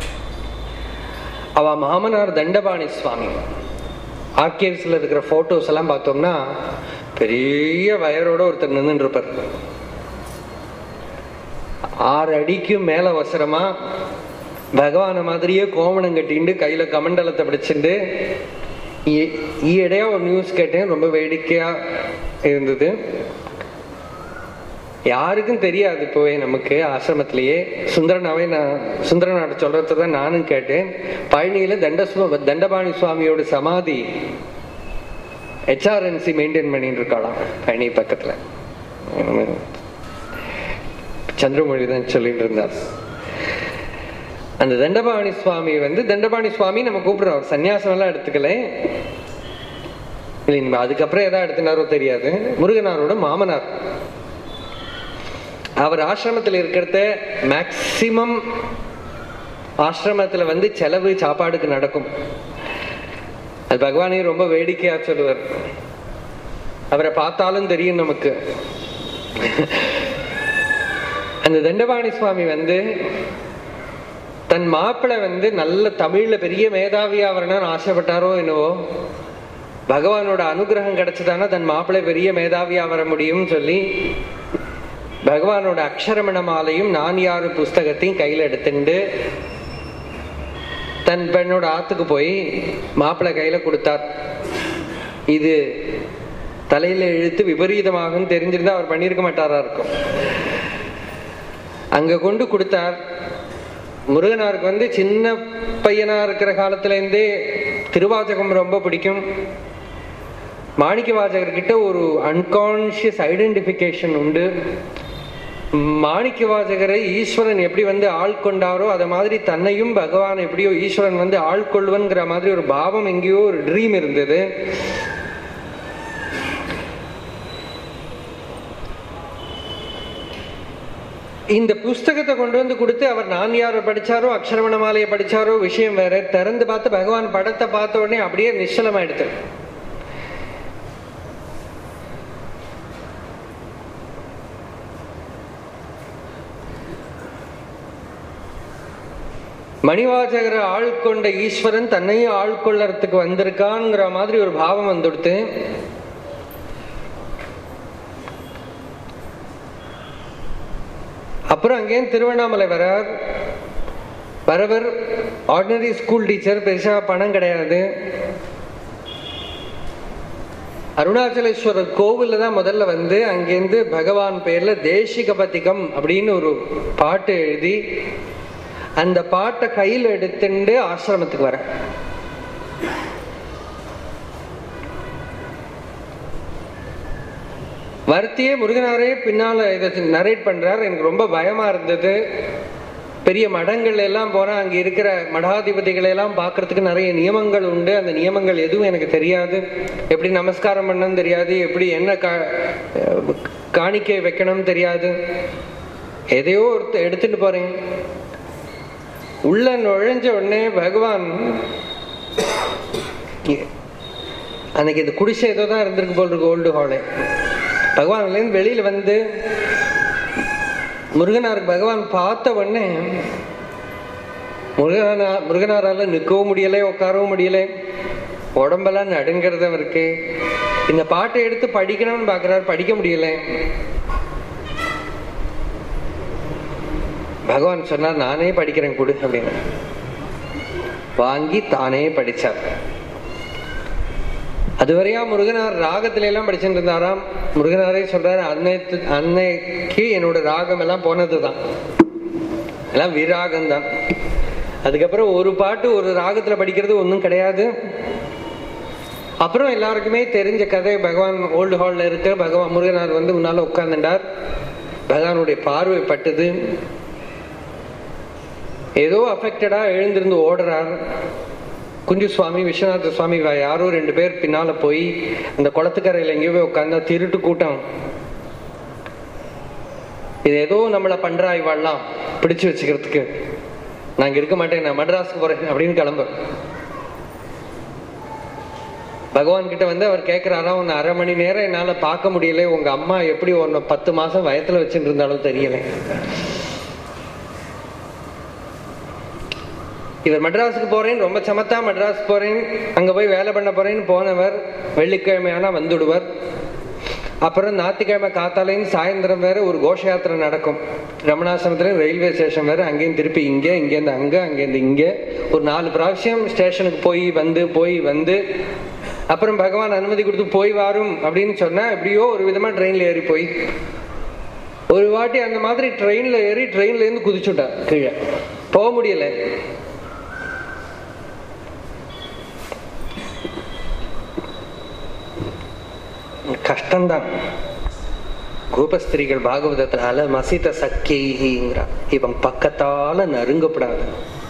அவ மாமனார் தண்டபாணி சுவாமி ஆர்கேவ்ஸ்ல இருக்கிற போட்டோஸ் எல்லாம் பார்த்தோம்னா பெரிய வயரோட ஒருத்தர் நின்று இருப்பார் ஆறு அடிக்கும் மேல வசரமா பகவான மாதிரியே கோவணம் கட்டிண்டு கையில கமண்டலத்தை பிடிச்சிட்டு ஈடையா ஒரு நியூஸ் கேட்டேன் ரொம்ப வேடிக்கையா இருந்தது யாருக்கும் தெரியாது இப்போவே நமக்கு ஆசிரமத்திலேயே சுந்தரனாவே நான் சுந்தரநாட சொல்றதை தான் நானும் கேட்டேன் பழனியில தண்ட தண்டபாணி சுவாமியோட சமாதி ஹெச்ஆர்என்சி மெயின்டைன் பண்ணிட்டு இருக்காளாம் பழனி பக்கத்துல சந்திரமொழி தான் சொல்லிட்டு இருந்தார் அந்த தண்டபாணி சுவாமி வந்து தண்டபாணி சுவாமி நம்ம கூப்பிடுறோம் அவர் சன்னியாசம் எல்லாம் எடுத்துக்கல இல்லை அதுக்கப்புறம் எதாவது எடுத்துனாரோ தெரியாது முருகனாரோட மாமனார் அவர் ஆசிரமத்தில் இருக்கிறத மேக்சிமம் ஆசிரமத்துல வந்து செலவு சாப்பாடுக்கு நடக்கும் அது பகவானையும் ரொம்ப வேடிக்கையா சொல்லுவார் அவரை பார்த்தாலும் தெரியும் நமக்கு அந்த தண்டபாணி சுவாமி வந்து தன் மாப்பிள்ளை வந்து நல்ல தமிழ்ல பெரிய மேதாவியா வரணும்னு ஆசைப்பட்டாரோ என்னவோ பகவானோட அனுகிரகம் கிடைச்சதானா தன் மாப்பிள்ளை பெரிய மேதாவியா வர முடியும்னு சொல்லி பகவானோட அக்ஷரமண மாலையும் நான் யாரு புஸ்தகத்தையும் கையில எடுத்துட்டு தன் பெண்ணோட ஆத்துக்கு போய் மாப்பிள்ளை கையில கொடுத்தார் இது தலையில இழுத்து விபரீதமாகும் தெரிஞ்சிருந்தா அவர் பண்ணியிருக்க மாட்டாரா இருக்கும் அங்க கொண்டு கொடுத்தார் முருகனாருக்கு வந்து சின்ன பையனா இருக்கிற காலத்துல இருந்தே திருவாச்சகம் ரொம்ப பிடிக்கும் மாணிக்க வாசகர்கிட்ட ஒரு அன்கான்சியஸ் ஐடென்டிஃபிகேஷன் உண்டு மாணிக்க வாசகரை ஈஸ்வரன் எப்படி வந்து ஆள்கொண்டாரோ அதை மாதிரி தன்னையும் பகவான் எப்படியோ ஈஸ்வரன் வந்து ஆள்கொள்வன்கிற மாதிரி ஒரு பாவம் எங்கேயோ ஒரு ட்ரீம் இருந்தது இந்த புஸ்தகத்தை கொண்டு வந்து கொடுத்து அவர் நான் யாரை படிச்சாரோ அக்ஷரமண மாலையை படிச்சாரோ விஷயம் வேற திறந்து பார்த்து பகவான் படத்தை பார்த்த உடனே அப்படியே நிச்சலமாயிடுது மணிவாசகரை ஆள்கொண்ட ஈஸ்வரன் தன்னையும் ஆள்கொள்ளறதுக்கு வந்திருக்கான்ங்கிற மாதிரி ஒரு பாவம் வந்துடுத்து அப்புறம் அங்கேயும் திருவண்ணாமலை வரார் வரவர் ஆர்டினரி ஸ்கூல் டீச்சர் பெருசா பணம் கிடையாது அருணாச்சலேஸ்வரர் கோவில்ல தான் முதல்ல வந்து அங்கேருந்து பகவான் பேர்ல தேசிக பதிகம் அப்படின்னு ஒரு பாட்டு எழுதி அந்த பாட்டை கையில் எடுத்துட்டு ஆசிரமத்துக்கு வர வருத்தியே முருகனாரே பின்னால இதை நரேட் பண்றார் எனக்கு ரொம்ப பயமா இருந்தது பெரிய மடங்கள் எல்லாம் போனா அங்க இருக்கிற மடாதிபதிகளை எல்லாம் பார்க்கறதுக்கு நிறைய நியமங்கள் உண்டு அந்த நியமங்கள் எதுவும் எனக்கு தெரியாது எப்படி நமஸ்காரம் பண்ணணும் தெரியாது எப்படி என்ன கா- காணிக்கை வைக்கணும் தெரியாது எதையோ ஒருத்த எடுத்துட்டு போறேன் உள்ள நுழைஞ்ச உடனே பகவான் அன்னைக்கு இந்த குடிசை ஏதோ தான் இருந்திருக்கு போல் இருக்கு ஓல்டு ஹாலே பகவான்லேருந்து வெளியில வந்து முருகனாருக்கு பகவான் பார்த்த உடனே முருகனா முருகனாரால நிற்கவும் முடியல உட்காரவும் முடியல உடம்பெல்லாம் நடுங்கிறது அவருக்கு இந்த பாட்டை எடுத்து படிக்கணும்னு பார்க்கறாரு படிக்க முடியல பகவான் சொன்னார் நானே படிக்கிறேன் கொடு அப்படின்னு வாங்கி தானே படிச்சார் அதுவரையா முருகனார் ராகத்துல எல்லாம் படிச்சுட்டு இருந்தாராம் முருகனாரே சொல்றாரு அன்னைத்து அன்னைக்கு என்னோட ராகம் எல்லாம் போனதுதான் எல்லாம் விராகம் தான் அதுக்கப்புறம் ஒரு பாட்டு ஒரு ராகத்துல படிக்கிறது ஒன்றும் கிடையாது அப்புறம் எல்லாருக்குமே தெரிஞ்ச கதை பகவான் ஓல்டு ஹால்ல இருக்க பகவான் முருகனார் வந்து முன்னால உட்கார்ந்துட்டார் பகவானுடைய பார்வை பட்டது ஏதோ அஃபெக்டடா எழுந்திருந்து ஓடுறார் குஞ்சு சுவாமி விஸ்வநாத சுவாமி வ- யாரோ ரெண்டு பேர் பின்னால போய் அந்த குளத்துக்கரையில எங்கேயோ போய் உட்கார்ந்தா திருட்டு கூட்டம் இது ஏதோ நம்மள பண்றா இவாள்லாம் பிடிச்சு வச்சுக்கிறதுக்கு நான் இங்க இருக்க மாட்டேன் நான் மட்ராஸுக்கு போறேன் அப்படின்னு கிளம்பு பகவான் கிட்ட வந்து அவர் கேட்கிறாரா உன்னை அரை மணி நேரம் என்னால பார்க்க முடியல உங்க அம்மா எப்படி உன்னை பத்து மாசம் வயத்துல வச்சுட்டு இருந்தாலும் தெரியல இவர் மெட்ராஸுக்கு போறேன் ரொம்ப சமத்தா மெட்ராஸ் போறேன் அங்க போய் வேலை பண்ண போறேன்னு போனவர் வெள்ளிக்கிழமையானா வந்துடுவர் அப்புறம் ஞாயிற்றுக்கிழமை காத்தாலையும் சாயந்தரம் வேற ஒரு கோஷ யாத்திரை நடக்கும் ரமணாசிரமத்துல ரயில்வே ஸ்டேஷன் வேற அங்கேயும் திருப்பி இங்க இங்கேருந்து அங்க அங்கேருந்து இங்க ஒரு நாலு பிராവശ്யம் ஸ்டேஷனுக்கு போய் வந்து போய் வந்து அப்புறம் பகவான் அனுமதி கொடுத்து போய் வாரும் அப்படின்னு சொன்னா எப்படியோ ஒரு விதமா ட்ரெயின்ல ஏறி போய் ஒரு வாட்டி அந்த மாதிரி ட்ரெயின்ல ஏறி ட்ரெயின்ல இருந்து குதிச்சுட்டார் கீழே போக முடியல கஷ்டம்தான் கோபஸ்திரிகள் பாகவதத்துல அல மசித சக்கிங்கிறா இவன் பக்கத்தால நறுங்கப்படாது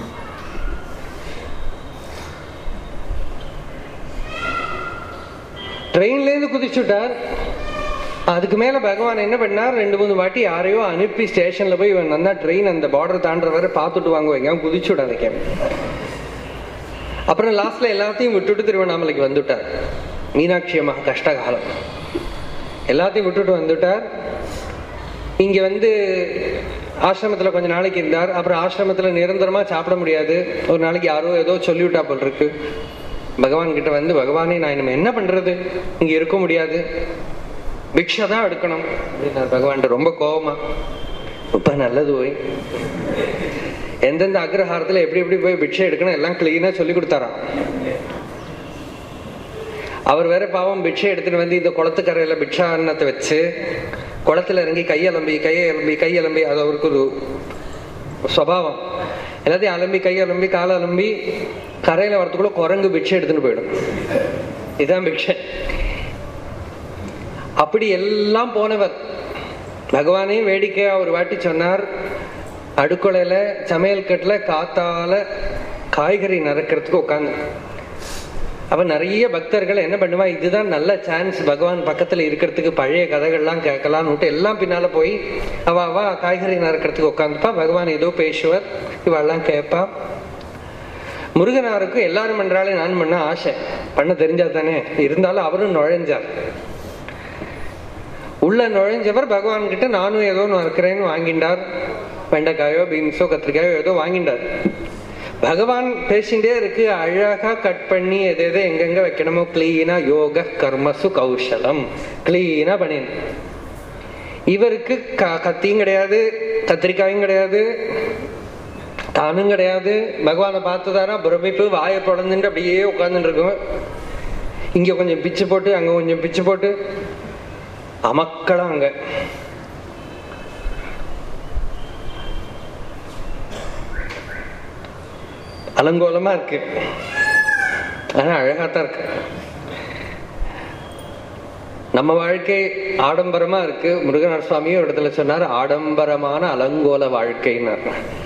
ட்ரெயின்ல இருந்து குதிச்சுட்டார் அதுக்கு மேல பகவான் என்ன பண்ணார் ரெண்டு மூணு வாட்டி யாரையோ அனுப்பி ஸ்டேஷன்ல போய் இவன் நல்லா ட்ரெயின் அந்த பார்டர் தாண்டுற வரை பார்த்துட்டு வாங்க வைங்க குதிச்சு விடாதீங்க அப்புறம் லாஸ்ட்ல எல்லாத்தையும் விட்டுட்டு திருவண்ணாமலைக்கு வந்துட்டார் மீனாட்சி அம்மா கஷ்டகாலம் எல்லாத்தையும் விட்டுட்டு வந்துட்டார் இங்க வந்து ஆசிரமத்துல கொஞ்ச நாளைக்கு இருந்தார் அப்புறம் ஆசிரமத்துல நிரந்தரமா சாப்பிட முடியாது ஒரு நாளைக்கு யாரோ ஏதோ சொல்லிவிட்டா போல் இருக்கு பகவான் கிட்ட வந்து பகவானே நான் நம்ம என்ன பண்றது இங்க இருக்க முடியாது பிக்ஷை தான் எடுக்கணும் அப்படின்னார் பகவான் ரொம்ப கோபமா ரொம்ப நல்லது போய் எந்தெந்த அக்ரஹாரத்துல எப்படி எப்படி போய் பிக்ஷை எடுக்கணும் எல்லாம் கிளீனா சொல்லி கொடுத்தாராம் அவர் வேற பாவம் பிட்சை எடுத்துட்டு வந்து இந்த குளத்துக்கரையில பிட்சா அன்னத்தை வச்சு குளத்துல இறங்கி கையலம்பி கையலம்பி கையலம்பி அது அவருக்கு ஒரு சுவாவம் எல்லாத்தையும் அலம்பி கையலம்பி கால அலம்பி கரையில வரத்துக்குள்ள குரங்கு பிட்சை எடுத்துட்டு போயிடும் இதுதான் பிக்ஷை அப்படி எல்லாம் போனவர் பகவானே வேடிக்கையா ஒரு வாட்டி சொன்னார் அடுக்குலையில சமையல் கட்டுல காத்தால காய்கறி நறுக்கிறதுக்கு உட்காந்து அப்ப நிறைய பக்தர்கள் என்ன பண்ணுவா இதுதான் நல்ல சான்ஸ் பகவான் பக்கத்துல இருக்கிறதுக்கு பழைய கதைகள்லாம் கேட்கலாம்னு விட்டு எல்லாம் பின்னால போய் அவ அவ காய்கறி நறுக்கிறதுக்கு உட்காந்துப்பா பகவான் ஏதோ பேசுவர் இவெல்லாம் கேட்பா முருகனாருக்கு எல்லாரும் பண்றாலே நான் பண்ண ஆசை பண்ண தெரிஞ்சா தானே இருந்தாலும் அவரும் நுழைஞ்சார் உள்ள நுழைஞ்சவர் பகவான் கிட்ட நானும் ஏதோ ஒன்று இருக்கிறேன்னு வாங்கிண்டார் வெண்டைக்காயோ பீன்ஸோ கத்திரிக்காயோ ஏதோ வாங்கிண்டார் பகவான் பேசிட்டே இருக்கு அழகா கட் பண்ணி எது எது எங்கெங்க வைக்கணுமோ கிளீனா யோக கர்மசு கௌஷலம் கிளீனா பண்ணிடு இவருக்கு க- கத்தியும் கிடையாது கத்திரிக்காயும் கிடையாது தானும் கிடையாது பகவானை பார்த்ததாரா பிரமிப்பு வாயை தொடர்ந்துட்டு அப்படியே உட்கார்ந்துட்டு இருக்கும் இங்க கொஞ்சம் பிச்சு போட்டு அங்க கொஞ்சம் பிச்சு போட்டு அமக்களம் அங்க அலங்கோலமா இருக்கு ஆனா அழகாத்தான் இருக்கு நம்ம வாழ்க்கை ஆடம்பரமா இருக்கு முருகனார் சுவாமியும் ஒரு இடத்துல சொன்னார் ஆடம்பரமான அலங்கோல வாழ்க்கைன்னார்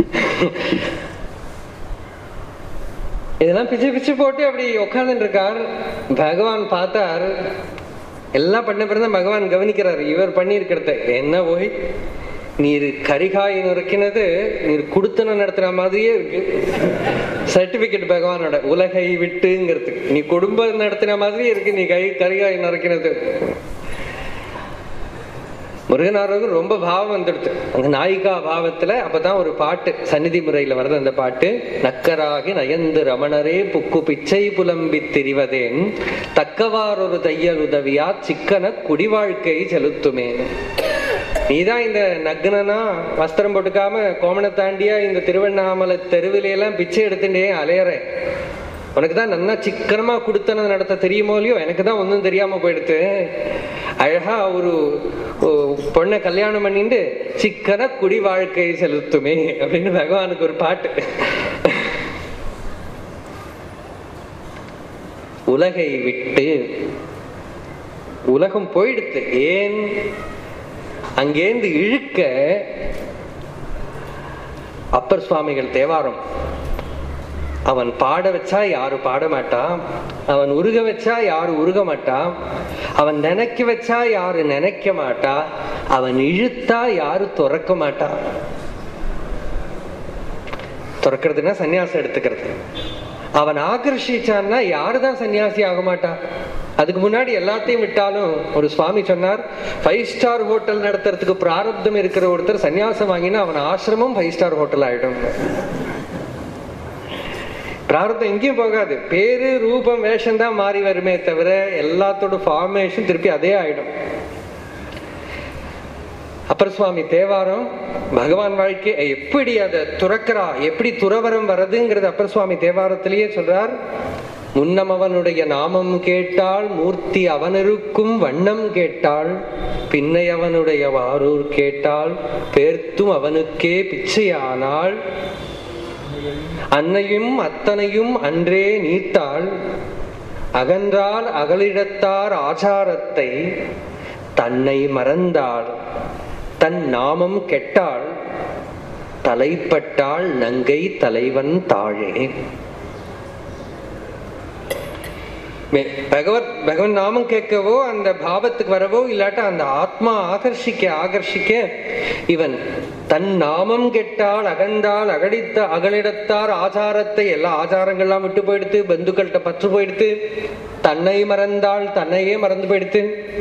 இதெல்லாம் பிச்சு பிச்சு போட்டு அப்படி உட்கார்ந்துட்டு இருக்கார் பகவான் பார்த்தார் எல்லாம் பண்ண பிறகு பகவான் கவனிக்கிறார் இவர் பண்ணியிருக்கிறத என்ன போய் நீர் கரிகாய் நுறுக்கினது நீர் குடுத்தன நடத்துற மாதிரியே இருக்கு சர்டிபிகேட் பகவானோட உலகை விட்டுங்கிறதுக்கு நீ குடும்பம் நடத்தின மாதிரியே இருக்கு நீ கை கரிகாய் நறுக்கினது முருகனாருக்கு ரொம்ப பாவம் வந்துடுது அந்த நாயிகா பாவத்துல அப்பதான் ஒரு பாட்டு சந்நிதி முறையில வருது அந்த பாட்டு நக்கராகி நயந்து ரமணரே புக்கு பிச்சை புலம்பி திரிவதேன் தக்கவாரொரு தையல் உதவியா சிக்கன குடிவாழ்க்கை செலுத்துமே நீதான் இந்த நக்னனா வஸ்திரம் போட்டுக்காம கோமண தாண்டியா இந்த திருவண்ணாமலை தெருவில எல்லாம் பிச்சை எடுத்துட்டே அலையற உனக்கு தான் நல்லா சிக்கனமா குடுத்தன நடத்த தெரியுமோ இல்லையோ எனக்கு தான் ஒன்றும் தெரியாம போயிடுத்து அழகா ஒரு ஒரு பொண்ணை கல்யாணம் பண்ணிட்டு சிக்கன குடி வாழ்க்கை செலுத்துமே அப்படின்னு பகவானுக்கு ஒரு பாட்டு உலகை விட்டு உலகம் போயிடுத்து ஏன் அங்கேந்து இழுக்க அப்பர் சுவாமிகள் தேவாரம் அவன் பாட வச்சா யாரு பாட மாட்டான் அவன் உருக வச்சா யாரு உருக மாட்டான் அவன் நினைக்க வச்சா யாரு நினைக்க மாட்டா அவன் இழுத்தா யாரு துறக்க மாட்டா துறக்கிறதுனா சன்னியாசம் எடுத்துக்கிறது அவன் ஆகர்ஷிச்சான்னா யாருதான் சன்னியாசி ஆக மாட்டா அதுக்கு முன்னாடி எல்லாத்தையும் விட்டாலும் ஒரு சுவாமி சொன்னார் ஃபைவ் ஸ்டார் ஹோட்டல் நடத்துறதுக்கு பிராரப்தம் இருக்கிற ஒருத்தர் சன்னியாசம் வாங்கினா அவன் ஆசிரமம் ஃபைவ் ஸ்டார் ஹோட்டல் ஆயிடும் பிராரத்தம் எங்கேயும் போகாது பேரு ரூபம் வேஷம் தான் மாறி வருமே தவிர எல்லாத்தோட ஃபார்மேஷன் திருப்பி அதே ஆயிடும் அப்பர் சுவாமி தேவாரம் பகவான் வாழ்க்கை எப்படி அதை துறக்கிறா எப்படி துறவரம் வருதுங்கிறது அப்பர் சுவாமி தேவாரத்திலேயே சொல்றார் முன்னம் அவனுடைய நாமம் கேட்டாள் மூர்த்தி அவனிருக்கும் வண்ணம் கேட்டாள் பின்னை அவனுடைய வாரூர் கேட்டாள் பேர்த்தும் அவனுக்கே பிச்சையானாள் அன்னையும் அத்தனையும் அன்றே நீத்தாள் அகன்றால் அகலிடத்தார் ஆச்சாரத்தை தன்னை மறந்தாள் தன் நாமம் கெட்டாள் தலைப்பட்டாள் நங்கை தலைவன் தாழே மே- பகவத் பகவன் நாமம் கேட்கவோ அந்த பாவத்துக்கு வரவோ இல்லாட்டா அந்த ஆத்மா ஆகர்ஷிக்க ஆகர்ஷிக்க இவன் தன் நாமம் கெட்டால் அகண்டால் அகடித்த அகலிடத்தார் ஆச்சாரத்தை எல்லா ஆச்சாரங்கள்லாம் விட்டு போயிடுத்து பந்துக்கள்கிட்ட பற்று போயிடுத்து தன்னை மறந்தால் தன்னையே மறந்து போயிடுத்து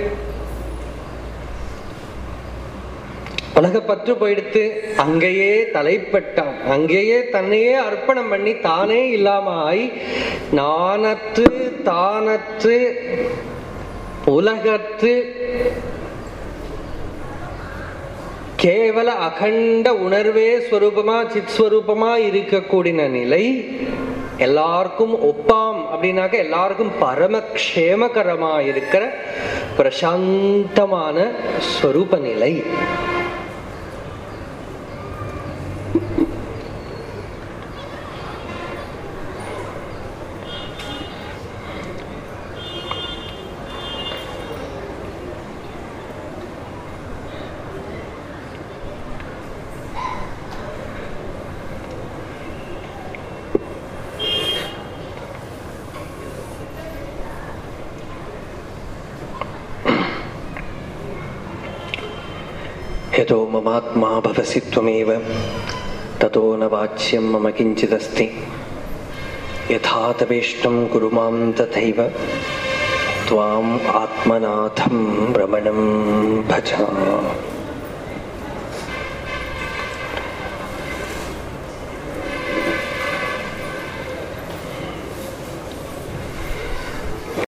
உலக பற்று போயிடுத்து அங்கேயே தலைப்பட்டான் அங்கேயே தன்னையே அர்ப்பணம் பண்ணி தானே இல்லாம ஆய் நானற்று தானற்று உலகற்று கேவல அகண்ட உணர்வே ஸ்வரூபமா சித் ஸ்வரூபமா இருக்கக்கூடிய நிலை எல்லாருக்கும் ஒப்பாம் அப்படின்னாக்க எல்லாருக்கும் பரமக்ஷேமகரமா இருக்கிற பிரசாந்தமான ஸ்வரூப நிலை यतो ममात्मा भवसि त्वमेव ततो न वाच्यं मम किञ्चिदस्ति यथा तवेष्टं कुरु मां तथैव त्वाम् आत्मनाथं रमणं भज